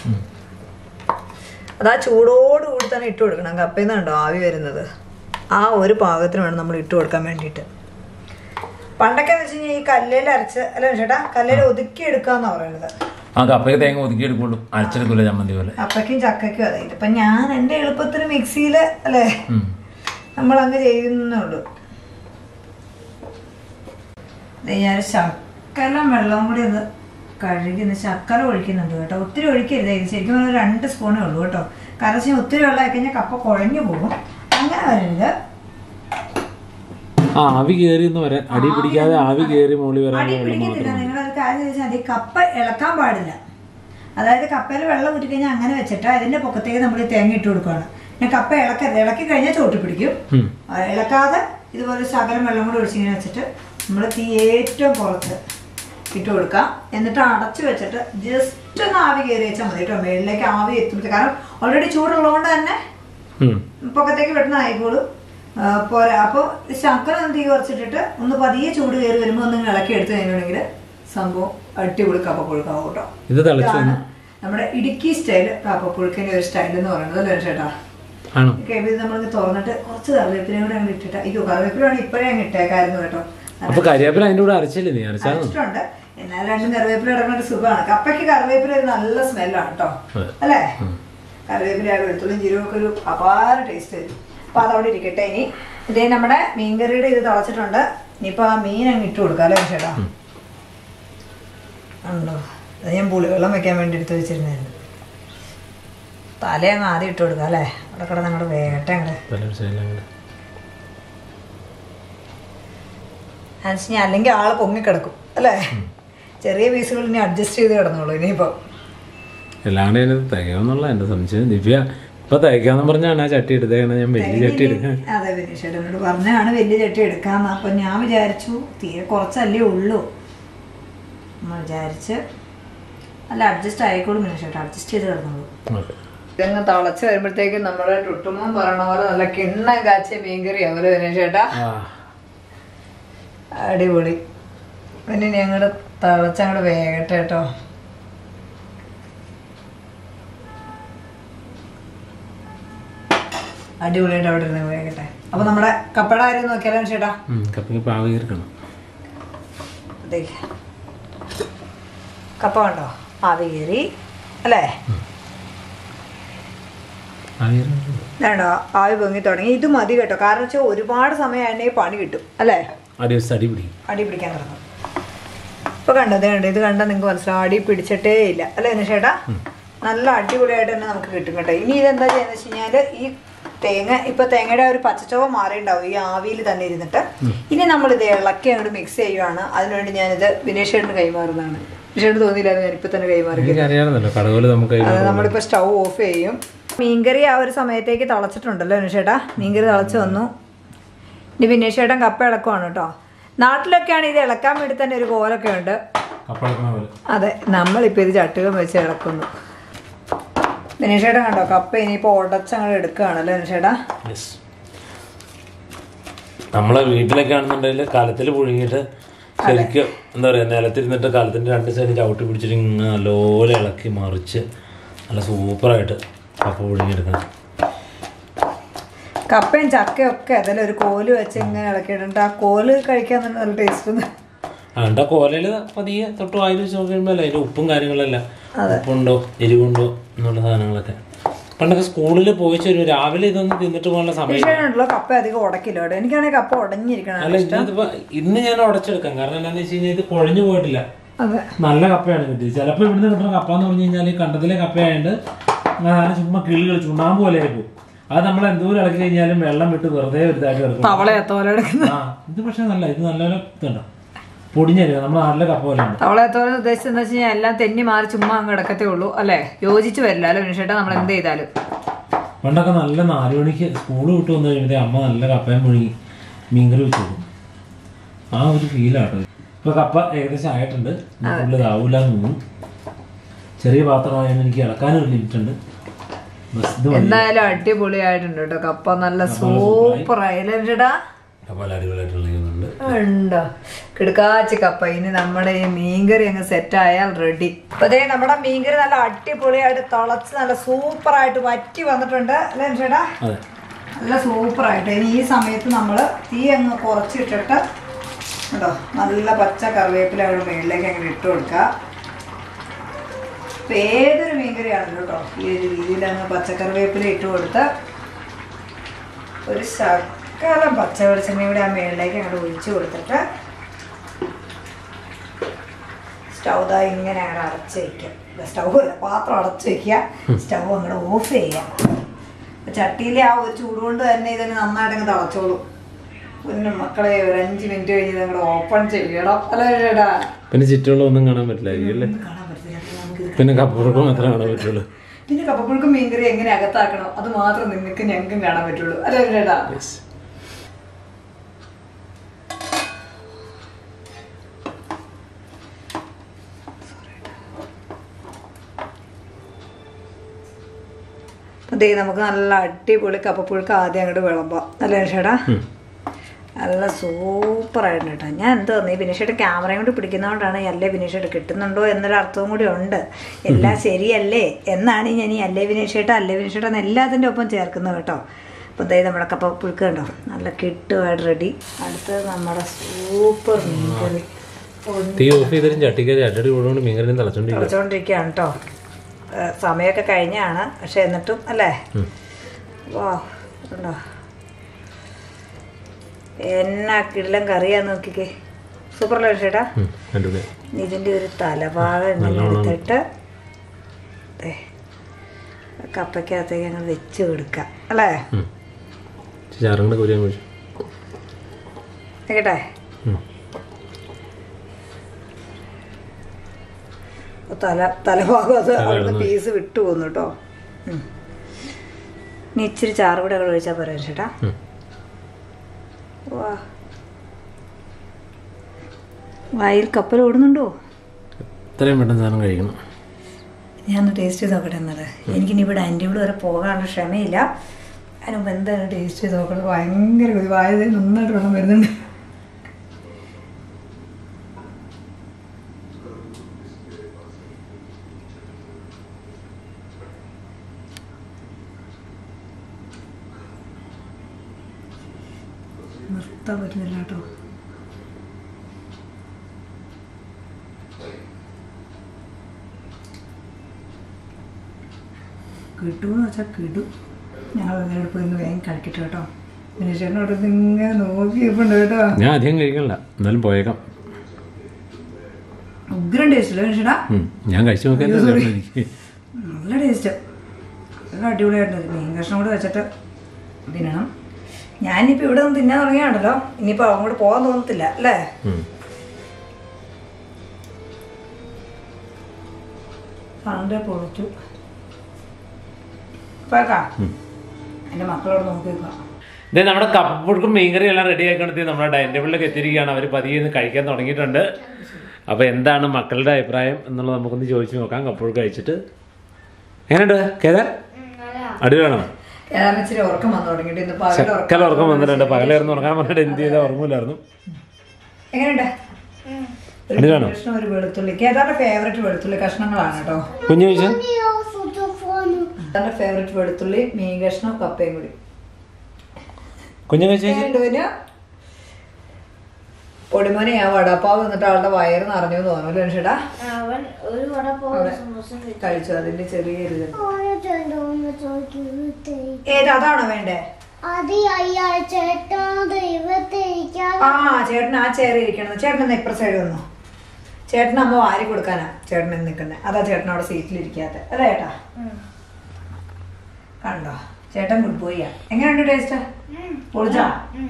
അത് ആ ചൂടോടുകൂടി തന്നെ ഇട്ട് കൊടുക്കണം കപ്പയിൽ നിന്നുണ്ടോ ആവി വരുന്നത് ആ ഒരു പാകത്തിന് വേണം നമ്മൾ ഇട്ട് കൊടുക്കാൻ വേണ്ടിയിട്ട് പണ്ടൊക്കെ എന്ന് വെച്ച് കഴിഞ്ഞാൽ ഈ കല്ലേൽ അരച്ച് അല്ല ചേട്ടാ കല്ലേൽ ഒതുക്കി എടുക്കാന്നാ പറയുന്നത് ആ കപ്പയ്ക്ക് തേങ്ങ ഒതുക്കി എടുക്കുള്ളൂ അരച്ചെടുക്കൂല ചമ്മന്തി പോലെ അപ്പയ്ക്കും ചക്കയ്ക്കും അതെ ഇതിപ്പോ ഞാൻ എൻ്റെ എളുപ്പത്തിന് മിക്സിയിൽ അല്ലേ ഉം. നമ്മൾ അങ്ങ് ചെയ്യുന്നേ ഉള്ളൂ ദേ ഞാൻ ശക്കലം വെള്ളം കൂടി ഒന്ന് കഴുകി ശക്കല ഒഴിക്കുന്നുണ്ട് കേട്ടോ ഒത്തിരി ഒഴിക്കരുത് ഇത് ശരിക്കും പറഞ്ഞാൽ രണ്ട് സ്പൂണേ ഉള്ളൂ കേട്ടോ കാരണം വെച്ചാൽ ഒത്തിരി വെള്ളം ആയി കഴിഞ്ഞാൽ കപ്പ കുഴഞ്ഞു പോകും അങ്ങനെ വരരുത് ആ ആവി കയറി എന്ന് വരാൻ അടി പിടിക്കാതെ ആവി കയറി മോളി അടി വരാനുള്ള വെള്ളം പിടിക്കത്തില്ല മാത്രം നിങ്ങളൊരു കാര്യം ചോദിച്ചാൽ മതി കപ്പ ഇളക്കാൻ പാടില്ല അതായത് കപ്പയിൽ വെള്ളം ഊറ്റി കഴിഞ്ഞാൽ അങ്ങനെ വെച്ചിട്ട് അതിന്റെ പൊക്കത്തേക്ക് നമ്മൾ ഈ തേങ്ങ ഇട്ട് കൊടുക്കുകയാണ് പിന്നെ കപ്പ ഇളക്കരുത് ഇളക്കി കഴിഞ്ഞാൽ ചോട്ടി പിടിക്കും ഉം. ആ, ഇളക്കാതെ ഇതുപോലെ ശകലം വെള്ളം കൂടി ഒഴിച്ചിങ്ങനെ വെച്ചിട്ട് നമ്മൾ തീ ഏറ്റവും കുറച്ച് ഇട്ട് കൊടുക്കാം എന്നിട്ട് അടച്ചു വെച്ചിട്ട് ജസ്റ്റ് ഒന്ന് ആവി കയറി വെച്ചാൽ മതി കേട്ടോ മേളിലേക്ക് ആവി എത്തുമ്പോൾ കാരണം ഓൾറെഡി ചൂടുള്ളതുകൊണ്ട് തന്നെ ഉം. പൊക്കത്തേക്ക് പെട്ടെന്ന് ആയിക്കോളും ആ, പോരാ അപ്പോൾ ശർക്കര ഒന്ന് തീ കുറച്ചിട്ടിട്ട് ഒന്ന് പതിയെ ചൂട് കയറി വരുമ്പോൾ ഒന്ന് ഇളക്കി എടുത്ത് കഴിഞ്ഞിട്ടുണ്ടെങ്കിൽ സംഭവം അടിപൊളി കപ്പപ്പുഴുക്കാവും കേട്ടോ ഇത് തിളച്ചു ഇതാണ് നമ്മുടെ ഇടുക്കി സ്റ്റൈൽ കപ്പപ്പുഴുക്കിന്റെ ഒരു സ്റ്റൈൽ എന്ന് പറയുന്നത് അല്ലേ ചേട്ടാ ആണോ കേബിൾ നമ്മൾ തോന്നിട്ട് കുറച്ച് കറിവേപ്പിലയും കൂടെ അങ്ങ് ഇട്ടിട്ട് അയ്യോ കറിവേപ്പിലാണ് ഇപ്പോഴേ അങ്ങ് ഇട്ടേക്കായിരുന്നു കേട്ടോ അപ്പൊ കരിവേപ്പില അതിന്റെ കൂടെ അരച്ചില്ലേ നീ അരച്ചാ ഇഷ്ടമുണ്ട് എന്നാൽ രണ്ടും കറിവേപ്പില ഇടക്കുന്ന ഒരു സുഖമാണ് കപ്പയ്ക്ക് കറിവേപ്പില ഒരു നല്ല സ്മെല്ലാണ് കേട്ടോ അതെ. അല്ലേ കറിവേപ്പില വെളുത്തുള്ളിയും ജീരകമൊക്കെ ഒരു അപാര ടേസ്റ്റ് വരും അപ്പൊ അതവിടെ ഇരിക്കട്ടെ ഇനി ഇതേ നമ്മുടെ മീൻകറിയുടെ ഇത് തിളച്ചിട്ടുണ്ട് ഇനിയിപ്പോ ആ മീൻ അങ്ങ് ഇട്ട് കൊടുക്കാം അല്ലേ ചേട്ടാ ഉണ്ടോ അത് ഞാൻ പുളിവെള്ളം വെക്കാൻ വേണ്ടി എടുത്ത് വെച്ചിരുന്നായിരുന്നു തല അങ്ങ് ആദ്യം ഇട്ട് കൊടുക്കാം അല്ലേ അവിടെ കിടന്ന് അങ്ങോട്ട് വേഗട്ടെ അങ്ങോട്ട് അനുസരിച്ച് ഞാൻ അല്ലെങ്കിൽ ആള് പൊങ്ങിക്കിടക്കും അല്ലേ ചെറിയ പീസുകൾ ഇനി അഡ്ജസ്റ്റ് ചെയ്ത് കിടന്നോളൂ ഇനിയിപ്പോ എല്ലാം കൂടെ അതിനകത്ത് തികയാന്നുള്ള എന്റെ സംശയം ദിവ്യ ഇപ്പൊ തികയാന്ന് പറഞ്ഞാണ് ആ ചട്ടി എടുത്തേക്കണ ഞാൻ വലിയ ചട്ടി എടുക്കാൻ അതെ വിനീഷ് എന്നോട് പറഞ്ഞാണ് വലിയ ചട്ടി എടുക്കാന്ന് അപ്പൊ ഞാൻ വിചാരിച്ചു തീരെ കുറച്ചല്ലേ ഉള്ളൂ നമ്മൾ വിചാരിച്ച് അല്ല അഡ്ജസ്റ്റ് ആയിക്കോളും വിനീഷ് ചേട്ടാ അഡ്ജസ്റ്റ് ചെയ്ത് കിടന്നോളൂ ഓക്കെ ഇതങ്ങ് തിളച്ച് വരുമ്പോഴത്തേക്കും നമ്മുടെ ടുട്ടുമോൻ പറയണ പോലെ നല്ല കിണ്ണം കാച്ചിയ മീൻകറി ആവല്ലോ വിനീഷ് ചേട്ടാ ആ അടിപൊളി പിന്നെ ഞങ്ങളുടെ തിളച്ചങ്ങോട്ട് വേഗട്ടെ കേട്ടോ അടിപൊളിയായിട്ട് അവിടെ ഇരുന്ന് വേഗട്ടെ അപ്പൊ നമ്മുടെ കപ്പട കാര്യം നോക്കിയാലോ ചേട്ടാ ഉം, കപ്പയ്ക്ക് പാവ കീർക്കണം ദേ. കപ്പ കണ്ടോ ആവി കയറി അല്ലേ വേണ്ടോ ആവി പൊങ്ങി തുടങ്ങി ഇത് മതി കേട്ടോ കാരണം വെച്ചാൽ ഒരുപാട് സമയമായിരുന്നെങ്കിൽ പണി കിട്ടും അല്ലേ അടി ദിവസം അടി പിടിക്കും അടി പിടിക്കാൻ തുടങ്ങും ഇപ്പൊ കണ്ടത് കണ്ടോ ഇത് കണ്ടാൽ നിങ്ങൾക്ക് മനസ്സിലാവും അടി പിടിച്ചിട്ടേ ഇല്ല അല്ലേ എന്നെ ചേട്ടാ നല്ല അടിപൊളിയായിട്ട് തന്നെ നമുക്ക് കിട്ടും കേട്ടോ ഇനി ഇതെന്താ ചെയ്യുന്നത് വെച്ച് കഴിഞ്ഞാല് ഈ തേങ്ങ ഇപ്പൊ തേങ്ങയുടെ ആ ഒരു പച്ചച്ചോവ മാറിയിട്ടുണ്ടാവും ഈ ആവിയിൽ തന്നെ ഇരുന്നിട്ട് ഇനി നമ്മൾ ഇത് ഇളക്കി അങ്ങോട്ട് മിക്സ് ചെയ്യുവാണ് അതിനുവേണ്ടി ഞാനിത് വിനേഷേട്ടിന് കൈമാറുന്നതാണ് വിനേഷേട്ട് തോന്നിയില്ലായിരുന്നു ഞാൻ ഇപ്പൊ തന്നെ കൈമാറി എനിക്ക് അറിയാമെന്നല്ലോ കടകോല് നമുക്ക് കൈ അത് നമ്മളിപ്പോൾ സ്റ്റൗ ഓഫ് ചെയ്യും മീൻകറി ആ ഒരു സമയത്തേക്ക് തിളച്ചിട്ടുണ്ടല്ലോ വിനേഷേട്ടാ മീൻകറി തിളച്ച് വന്നു ഇനി വിനേഷേട്ടൻ കപ്പ ഇളക്കുവാണ് കേട്ടോ നാട്ടിലൊക്കെയാണ് ഇത് ഇളക്കാൻ വേണ്ടി തന്നെ ഒരു കോലൊക്കെ ഉണ്ട് കപ്പ ഇളക്കണ പോലെ അതെ നമ്മളിപ്പോൾ ഇത് ചട്ടുകം വെച്ച് ഇളക്കുന്നു വിനേഷേട്ടൻ കണ്ടോ കപ്പ ഇനിയിപ്പോൾ ഉടച്ചങ്ങോട്ട് എടുക്കുകയാണല്ലോ വിനേഷേട്ടാ യെസ് നമ്മളെ വീട്ടിലൊക്കെ ആണെന്നുണ്ടെങ്കിൽ കലത്തിൽ പുഴുങ്ങിയിട്ട് ശരിക്കും എന്താ പറയുക നിലത്തിരുന്നിട്ട് കലത്തിൻ്റെ രണ്ട് സൈഡ് ചവിട്ടി പിടിച്ചിട്ട് ഇങ്ങനെ നല്ലപോലെ ഇളക്കി മറിച്ച് നല്ല സൂപ്പറായിട്ട് കപ്പ പുഴുങ്ങിയെടുക്കണം കപ്പയും ചക്കയും ഒക്കെ അതിൽ ഒരു കോല് വെച്ച് ഇങ്ങനെ ഇളക്കിയിട്ടുണ്ട് ആ കോല് കഴിക്കാൻ തന്നെ നല്ല ടേസ്റ്റ് ഉണ്ട് അതിൻ്റെ കോലയിൽ പതിയെ തൊട്ട് വായിൽ വെച്ച് നോക്കുമ്പോൾ അതിൻ്റെ ഉപ്പും കാര്യങ്ങളെല്ലാം ഉപ്പുണ്ടോ എരിവുണ്ടോ എന്നുള്ള സാധനങ്ങളൊക്കെ പണ്ടൊക്കെ സ്കൂളിൽ പോയി വരും രാവിലെ ഇതൊന്നും തിന്നിട്ട് പോകാനുള്ള സമയം വിനേഷേട്ടനുണ്ടല്ലോ കപ്പ അധികം ഉടക്കില്ല കേട്ടോ എനിക്കാണെങ്കിൽ കപ്പ ഉടഞ്ഞിരിക്കണം അല്ല ഇന്നിപ്പോ ഇന്ന് ഞാൻ ഉടച്ചെടുക്കാം കാരണം എന്താണെന്ന് വെച്ച് കഴിഞ്ഞാൽ ഇത് കുഴഞ്ഞു പോയിട്ടില്ല അതെ നല്ല കപ്പയാണ് കിട്ടിയത് ചിലപ്പോൾ ഇവിടുന്ന് കിട്ടുന്ന കപ്പ എന്ന് പറഞ്ഞു കഴിഞ്ഞാൽ കണ്ടത്തിലെ കപ്പയായതുകൊണ്ട് അങ്ങനെ ചുമ്മാ കിളികൾ ചുണ്ണാമ്പ് പോലെ ആയി പോകും അത് നമ്മൾ എന്തോരം ഇളക്കി കഴിഞ്ഞാലും വെള്ളം വിട്ട് വെറുതെ ഒരു ഇതായിട്ട് കിടക്കും തവള തോല എടുക്കുന്നത് ആ ഇത് പക്ഷെ നല്ല ഇത് നല്ലപോലെ ഇതുണ്ടോ പൊടിഞ്ഞരിക നമ്മൾ നല്ല കപ്പ പോലെ ഉണ്ട് തവള തോല ഉദ്ദേശിച്ചത് എന്താ വെച്ച് കഴിഞ്ഞാൽ എല്ലാം തെന്നി മാറി ചുമ്മാ അങ്ങ് കിടക്കത്തേ ഉള്ളൂ അല്ലേ യോജിച്ച് വരില്ല അല്ലേ വിനേഷേട്ടാ നമ്മൾ എന്ത് ചെയ്താലും പണ്ടൊക്കെ നല്ല നാല് മണിക്ക് സ്കൂൾ വിട്ട് വന്നു കഴിയുമ്പോഴത്തേ അമ്മ നല്ല കപ്പയും മുഴുങ്ങി മീൻകറി വെച്ച് കൊടുക്കും ആ ഒരു ഫീലാട്ടോ ഇപ്പൊ കപ്പ ഏകദേശം ആയിട്ടുണ്ട് ഫുള്ള് ഇതാവൂല എന്ന് തോന്നുന്നു ചെറിയ പാത്രമായതുകൊണ്ട് എനിക്ക് ഇളക്കാനും ഒരു ലിമിറ്റ് ഉണ്ട് ബസ് ഇത് മതി എന്തായാലും അടിപൊളിയായിട്ടുണ്ട് കേട്ടോ കപ്പ നല്ല സൂപ്പർ ആയില്ലേ വിനേഷേട്ടാ കപ്പ നല്ല അടിപൊളിയായിട്ടുള്ളുണ്ട് ഉണ്ടോ കിടക്കാച്ചി കപ്പ ഇനി നമ്മുടെ ഈ മീൻകറി അങ്ങ് സെറ്റ് ആയാൽ റെഡി അപ്പൊ ദേ നമ്മുടെ മീൻകറി നല്ല അടിപൊളിയായിട്ട് തിളച്ച് നല്ല സൂപ്പർ ആയിട്ട് വറ്റി വന്നിട്ടുണ്ട് അല്ലേ ചേട്ടാ അതെ നല്ല സൂപ്പർ ആയിട്ട് ഇനി ഈ സമയത്ത് നമ്മൾ തീ അങ്ങ് കുറച്ചിട്ടിട്ട് കേട്ടോ നല്ല പച്ച കറിവേപ്പില അവിടെ മുകളിലേക്ക് അങ്ങനെ ഇട്ട് കൊടുക്കുക ഇപ്പൊ ഏതൊരു മീൻകറിയാണല്ലോ കേട്ടോ ഈ ഒരു രീതിയിൽ അങ്ങ് പച്ചക്കറിവേപ്പില ഇട്ട് കൊടുത്ത് ഒരു ശകലം പച്ച വെളിച്ചെണ്ണ കൂടി ആ മേളിലേക്ക് അങ്ങോട്ട് ഒഴിച്ചു കൊടുത്തിട്ട് സ്റ്റൗ ദാ ഇങ്ങനെ അങ്ങോട്ട് അടച്ച് വയ്ക്കുക സ്റ്റൗ അല്ല പാത്രം അടച്ച് വയ്ക്കുക സ്റ്റൗ അങ്ങോട്ട് ഓഫ് ചെയ്യുക അപ്പൊ ചട്ടിയിലെ ആ ഒരു ചൂട് കൊണ്ട് തന്നെ ഇതിന് നന്നായിട്ട് അങ്ങ് തിളച്ചോളൂ പിന്നെ മക്കളെ ഒരു അഞ്ച് മിനിറ്റ് കഴിഞ്ഞ് ഇത് അങ്ങോട്ട് ഓപ്പൺ ചെയ്യണം അല്ലേ ചേട്ടാ പിന്നെ ചുറ്റുള്ള ഒന്നും കാണാൻ പറ്റില്ലായിരിക്കും അല്ലേ ഒന്നും കാണാൻ പറ്റില്ല അപ്പൊ നമുക്കിത് പിന്നെ കപ്പുറക്കം മാത്രമേ കാണാൻ പറ്റുള്ളൂ പിന്നെ കപ്പപ്പുഴുക്കും മീൻകറി എങ്ങനെ അകത്താക്കണം അത് മാത്രം നിങ്ങൾക്ക് ഞങ്ങൾക്കും കാണാൻ പറ്റുള്ളൂ അല്ലേ ചേട്ടാ യെസ് അതേ നമുക്ക് നല്ല അടിപൊളി കപ്പപ്പുഴുക്ക് ആദ്യം അങ്ങോട്ട് വിളമ്പാം അല്ലേ ചേട്ടാ നല്ല സൂപ്പറായിരുന്നു കേട്ടോ ഞാൻ എന്താ നീ ബിനീഷയുടെ ക്യാമറയും കൊണ്ട് പിടിക്കുന്നതുകൊണ്ടാണ് ഈ അല്ലേ ബിനീഷയുടെ കിട്ടുന്നുണ്ടോ എന്നൊരു അർത്ഥവും കൂടി ഉണ്ട് എല്ലാം ശരിയല്ലേ എന്നാണ് ഞാൻ ഈ അല്ലേ ബിനീഷേട്ട അല്ലേ ബിനീഷേട്ട എന്ന് എല്ലാത്തിൻ്റെ ഒപ്പം ചേർക്കുന്നത് കേട്ടോ അപ്പോൾ ഇതായി നമ്മുടെ കപ്പ പുഴുക്ക് കണ്ടോ നല്ല കിട്ടുമായിട്ട് റെഡി അടുത്തത് നമ്മുടെ സൂപ്പർ മീൻകറി തീ ഓഫ് ചെയ്തിട്ടും ചട്ടിക്ക് ചട്ടടി കൂടുകൊണ്ട് മീൻകറിയും തിളച്ചോണ്ടിരിക്കും കളിച്ചോണ്ടിരിക്കുകയാണ് കേട്ടോ സമയമൊക്കെ കഴിഞ്ഞാണ് പക്ഷെ എന്നിട്ടും അല്ലേ വാ ഉണ്ടോ എന്നാ കിടിലം കറിയാ നോക്കിക്കേ സൂപ്പറല്ലേ ചേട്ടാ അടിപൊളി ഇനി ഇതിൻ്റെ ഒരു തലഭാഗം ഇങ്ങനെ എടുത്തിട്ട് ദേ, കപ്പയ്ക്കകത്തേക്ക് അങ്ങ് വെച്ച് കൊടുക്കാം അല്ലേ ചാറും കൂടെ കോരിയാൻ വിളിച്ചു കേട്ടെ തല തലഭാഗം അത് അവിടുന്ന് പീസ് വിട്ടു പോന്നു കേട്ടോ ഉം. ഇനി ഇച്ചിരി ചാറ് കൂടെ അവിടെ ഒഴിച്ചാൽ പോരാ ചേട്ടാ വാ വായിൽ കപ്പൽ ഓടുന്നുണ്ടോ ഇത്രയും പെട്ടെന്ന് സാധനം കഴിക്കണം ഞാനൊന്ന് ടേസ്റ്റ് ചെയ്ത് നോക്കട്ടെ എന്നത് എനിക്കിനി ഇവിടെ എൻ്റെ ഇവിടെ വരെ പോകാനുള്ള ക്ഷമയില്ല അതിന് മുമ്പ് എന്താണ് ടേസ്റ്റ് ചെയ്ത് നോക്കണത് ഭയങ്കര കൊതി. വായതേ നന്നായിട്ട് വെള്ളം വരുന്നുണ്ട് നിർത്താൻ പറ്റുന്നില്ല കേട്ടോ കിട്ടുമെന്ന് വെച്ചാൽ കിടും ഞങ്ങൾ അങ്ങനെ പോയി ഒന്ന് വേഗം കഴിക്കട്ടെ കേട്ടോ പിന്നെ ചേട്ടനോട് ഇങ്ങനെ നോക്കിയപ്പോണ്ട് കേട്ടോ ഞാൻ അധികം കഴിക്കണില്ല എന്നാലും പോയേക്കാം ഉഗ്രം ടേസ്റ്റ് അല്ലേ മനുഷ്യടാ ഉം. ഞാൻ കഴിച്ചു നോക്കാൻ എനിക്ക് നല്ല ടേസ്റ്റ് നല്ല അടിപൊളിയായിട്ടുണ്ട് മീൻ കഷ്ണം കൂടെ വെച്ചിട്ട് തിന്നണം ഞാനിപ്പോൾ ഇവിടെ നിന്ന് തിന്നാൻ തുടങ്ങിയാണല്ലോ ഇനിയിപ്പോൾ അങ്ങോട്ട് പോകാൻ തോന്നത്തില്ല അല്ലേ ഉം. പണ്ട് പൊളിച്ചു പോയേക്കാം എൻ്റെ മക്കളോട് നോക്കിയേക്കാം ഇത് നമ്മുടെ കപ്പുഴുക്കും മീൻകറി എല്ലാം റെഡി ആയിക്കൊണ്ടത്തി നമ്മുടെ ഡൈനിങ് ടേബിളിലേക്ക് എത്തിയിരിക്കുകയാണ് അവർ പതിയെ ഇന്ന് കഴിക്കാൻ തുടങ്ങിയിട്ടുണ്ട് അപ്പോൾ എന്താണ് മക്കളുടെ അഭിപ്രായം എന്നുള്ളത് നമുക്കൊന്ന് ചോദിച്ചു നോക്കാം കപ്പുഴുക്ക് കഴിച്ചിട്ട് എങ്ങനെയുണ്ട് കേദാർ അടിപൊളിയാണോ ഏതാണ്ട് ഇച്ചിരി ഉറക്കം വന്നു തുടങ്ങിയിട്ട് ഇന്ന് പകൽ ഉറക്കം ചക്കല ഉറക്കം വന്നിട്ടുണ്ട് പകലായിരുന്നു ഉറങ്ങാൻ പറഞ്ഞിട്ട് എന്ത് ചെയ്താൽ ഉറങ്ങില്ലായിരുന്നു എങ്ങനെയുണ്ട് ഒരു അടിപൊളിയാണോ കഷ്ണം ഒരു വെളുത്തുള്ളി കേതാറിന്റെ ഫേവറേറ്റ് വെളുത്തുള്ളി കഷ്ണങ്ങളാണ് കേട്ടോ കുഞ്ഞു ചോദിച്ചാ കേതാറിന്റെ ഫേവറേറ്റ് വെളുത്തുള്ളി മീൻ കഷ്ണം കപ്പയും കൂടി കുഞ്ഞു കഴിച്ചു എങ്ങനെയുണ്ട് പിന്നെ പൊടിമോനെ ആ വടാപ്പാവ് എന്നിട്ട് അവളുടെ വയറ് നിറഞ്ഞു എന്ന് തോന്നുന്നു ചേട്ടാ അവൻ ഒരു വടപ്പോ സമോസം കഴിച്ചു അതിന്റെ ചെറിയൊരു ഇത് ഓരോരുത്തരോന്ന് ചോദിക്കുന്നത് ഏത് അതാണോ വേണ്ടേ അത് അയ്യാ ചേട്ടാ ദൈവത്തിരിക്കാൻ ആ ചേട്ടൻ ആ ചെയർ ഇരിക്കണത് ചേട്ടൻ ഒന്ന് ഇപ്പുറ സൈഡ് വന്നു ചേട്ടൻ അമ്മ വാരി കൊടുക്കാനാ ചേട്ടൻ നിൽക്കുന്നത് അതാ ചേട്ടൻ അവിടെ സീറ്റിൽ ഇരിക്കാത്ത അല്ലേ ചേട്ടാ കണ്ടോ ചേട്ടൻ ഗുഡ് ബോയ്യാ എങ്ങനെയുണ്ട് ടേസ്റ്റ് പൊളിച്ചോ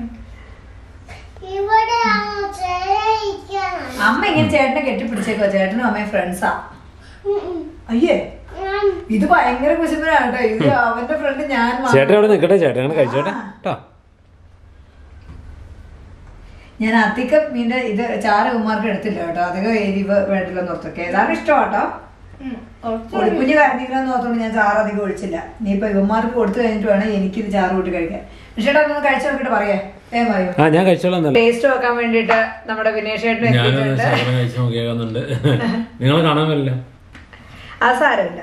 ഇവിടെ ചേരാൻ അമ്മ ഇങ്ങനെ ചേട്ടനെ കെട്ടിപ്പിടിച്ചേക്കോ ചേട്ടനും അമ്മയും ഫ്രണ്ട്സാ അയ്യേ ഇത് ഭയങ്കര കുശുമ്പനാണ് കേട്ടോ ഇത് അവന്റെ ഫ്രണ്ട് ഞാൻ മാത്രം. ചേട്ടൻ അവിടെ നിൽക്കട്ടെ ചേട്ടൻ അങ്ങനെ കഴിച്ചോട്ടെ കേട്ടോ ഞാൻ അധികം മീൻ്റെ ഇത് ചാറ് കുമാർക്ക് എടുത്തില്ല കേട്ടോ അധികം എരിവ് വേണ്ടില്ലെന്ന് ഓർത്തൊക്കെ ഏതാണ് ഇഷ്ടം കേട്ടോ ഒളിക്കുഞ്ഞ് കരഞ്ഞില്ലെന്ന് ഓർത്തോണ്ട് ഞാൻ ചാറ് അധികം ഒഴിച്ചില്ല ഇനിയിപ്പോ ഇവന്മാർക്ക് കൊടുത്തു കഴിഞ്ഞിട്ട് വേണം എനിക്കിത് ചാറ് കൂട്ടി കഴിക്കാൻ ചേട്ടാ ഒന്ന് കഴിച്ചു നോക്കിട്ട് പറയാ വേഗം പറയൂ ആ ഞാൻ കഴിച്ചോളാം എന്നല്ല ടേസ്റ്റ് നോക്കാൻ വേണ്ടിട്ട് നമ്മുടെ വിനേഷ് ചേട്ടൻ ഞാനൊന്ന് എത്തിയിട്ടുണ്ട് ശകലം കഴിച്ച് നോക്കിയേക്കുന്നുണ്ട് നിങ്ങളെ കാണാൻ പറ്റില്ല അത് സാരമില്ല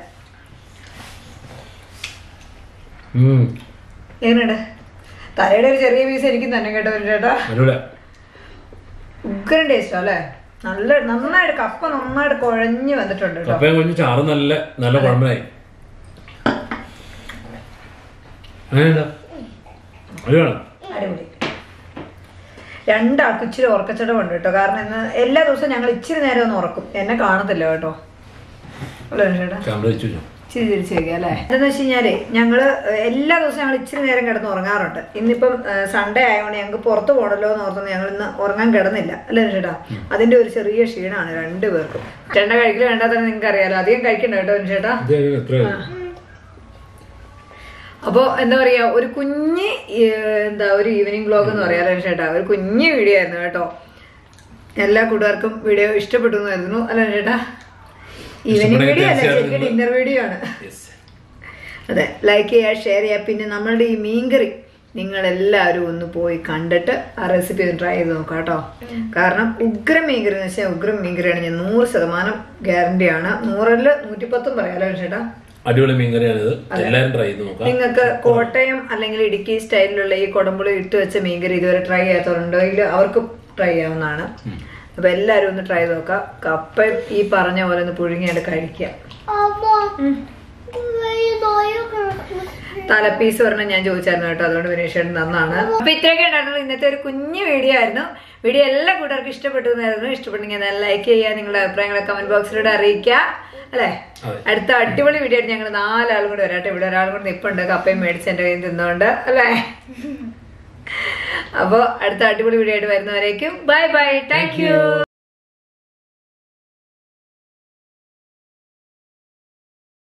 ഉം. എങ്ങനെയുണ്ട് തലയുടെ ഒരു ചെറിയ പീസ് എനിക്ക് തന്നെ കേട്ടോ ഒരു ചേട്ടാ അടിപൊളിയാ. ഉഗ്രൻ ടേസ്റ്റോ അല്ലേ നല്ല നന്നായിട്ട് കപ്പ നന്നായിട്ട് കുഴഞ്ഞു വന്നിട്ടുണ്ട് കേട്ടോ കപ്പയും കൊഞ്ച് ചാറ് നല്ല നല്ല കുഴമ്പനായി അങ്ങനെയുണ്ടോ അടിപൊളിയാണ് അടിപൊളി രണ്ടാൾക്ക് ഇച്ചിരി ഉറക്കച്ചടവുണ്ട് കേട്ടോ കാരണം ഇന്ന് എല്ലാ ദിവസവും ഞങ്ങൾ ഇച്ചിരി നേരം ഒന്ന് ഉറക്കും എന്നെ കാണത്തില്ല കേട്ടോ അല്ലേ ചേട്ടാ ക്യാമറ വെച്ചു വെച്ചോ. ഇച്ചിരി തിരിച്ചു വെക്കുക അല്ലേ എന്താന്ന് വെച്ച് കഴിഞ്ഞാലേ ഞങ്ങള് എല്ലാ ദിവസവും ഞങ്ങൾ ഇച്ചിരി നേരം കിടന്ന് ഉറങ്ങാറുണ്ട് ഇന്നിപ്പം സൺഡേ ആയതുകൊണ്ട് ഞങ്ങൾക്ക് പുറത്ത് പോകണല്ലോ എന്ന് ഓർത്തുകൊണ്ട് ഞങ്ങൾ ഇന്ന് ഉറങ്ങാൻ കിടന്നില്ല അല്ലേ ചേട്ടാ അതിന്റെ ഒരു ചെറിയ ക്ഷീണമാണ് രണ്ടുപേർക്കും ചേട്ടൻ കഴിക്കല് വേണ്ടാത്തന്നെ നിങ്ങൾക്ക് അറിയാലോ അധികം കഴിക്കണ്ട കേട്ടോ ചേട്ടാ ഇത് എത്രയായി? അപ്പോ എന്താ പറയാ ഒരു കുഞ്ഞ് ഏഹ്, എന്താ ഒരു ഈവനിങ് വ്ലോഗ് എന്ന് പറയാലോ ചേട്ടാ ഒരു കുഞ്ഞ് വീഡിയോ ആയിരുന്നു കേട്ടോ എല്ലാ കൂട്ടുകാർക്കും വീഡിയോ ഇഷ്ടപ്പെട്ടു എന്ന് കരുതുന്നു അല്ല ചേട്ടാ ഈവനിങ് ഇഷ്ടപ്പെട്ടെങ്കിൽ വീഡിയോ അല്ല തീർച്ചയായും ശരിക്കും ഡിന്നർ വീഡിയോ ആണ് Yes. അതെ ലൈക്ക് ചെയ്യുക ഷെയർ ചെയ്യുക പിന്നെ നമ്മളുടെ ഈ മീൻകറി നിങ്ങളെല്ലാവരും ഒന്ന് പോയി കണ്ടിട്ട് ആ റെസിപ്പി ഒന്ന് ട്രൈ ചെയ്ത് നോക്കാം കേട്ടോ കാരണം ഉഗ്രം മീൻകറി എന്ന് വെച്ചാൽ ഉഗ്രം മീൻകറിയാണ് ഞാൻ നൂറ് ശതമാനം ഗ്യാരണ്ടിയാണ് നൂറിൽ നൂറ്റിപ്പത്തും പറയാലോ ചേട്ടാ അടിപൊളി മീൻകറിയാണിത് എല്ലാവരും ട്രൈ ചെയ്ത് നോക്കാം നിങ്ങൾക്ക് കോട്ടയം അല്ലെങ്കിൽ ഇടുക്കി സ്റ്റൈലിലുള്ള ഈ കുടമ്പുളി ഇട്ട് വെച്ച മീൻകറി ഇതുവരെ ട്രൈ ചെയ്യാത്തവരുണ്ടെങ്കിൽ അവർക്ക് ട്രൈ ചെയ്യാവുന്നതാണ് അപ്പൊ എല്ലാരും ഒന്ന് ട്രൈ ചെയ്ത് നോക്കാം കപ്പയും ഈ പറഞ്ഞ പോലെ ഒന്ന് പുഴുങ്ങിയായിട്ട് കഴിക്കുക അമ്മ ഈ നോയ കിടക്കുന്നു തലപ്പീസ് പറഞ്ഞാൽ ഞാൻ ചോദിച്ചായിരുന്നു കേട്ടോ അതുകൊണ്ട് വിനീഷേട്ടൻ നന്നാണ് അപ്പൊ ഇത്രയൊക്കെ ഉണ്ടായിരുന്നു ഇന്നത്തെ ഒരു കുഞ്ഞു വീഡിയോ ആയിരുന്നു വീഡിയോ എല്ലാ കൂട്ടുകാർക്കും ഇഷ്ടപ്പെട്ടു എന്നായിരുന്നു ഇഷ്ടപ്പെട്ടെങ്കിൽ ലൈക്ക് ചെയ്യുക നിങ്ങളുടെ അഭിപ്രായങ്ങളെ കമന്റ് ബോക്സിലൂടെ അറിയിക്കുക അല്ലേ അതെ. അടുത്ത അടിപൊളി വീഡിയോ ആയിട്ട് ഞങ്ങൾ നാലാളും കൂടി വരാട്ടെ ഇവിടെ ഒരാളും കൂടി നിപ്പുണ്ട് കപ്പയും മേടിച്ച് എന്റെ കയ്യിൽ തിന്നുകൊണ്ട് അല്ലേ അപ്പോ അടുത്ത അടിപൊളി വീഡിയോ ആയിട്ട് വരുന്നവരേക്കും ബൈ ബൈ താങ്ക് യു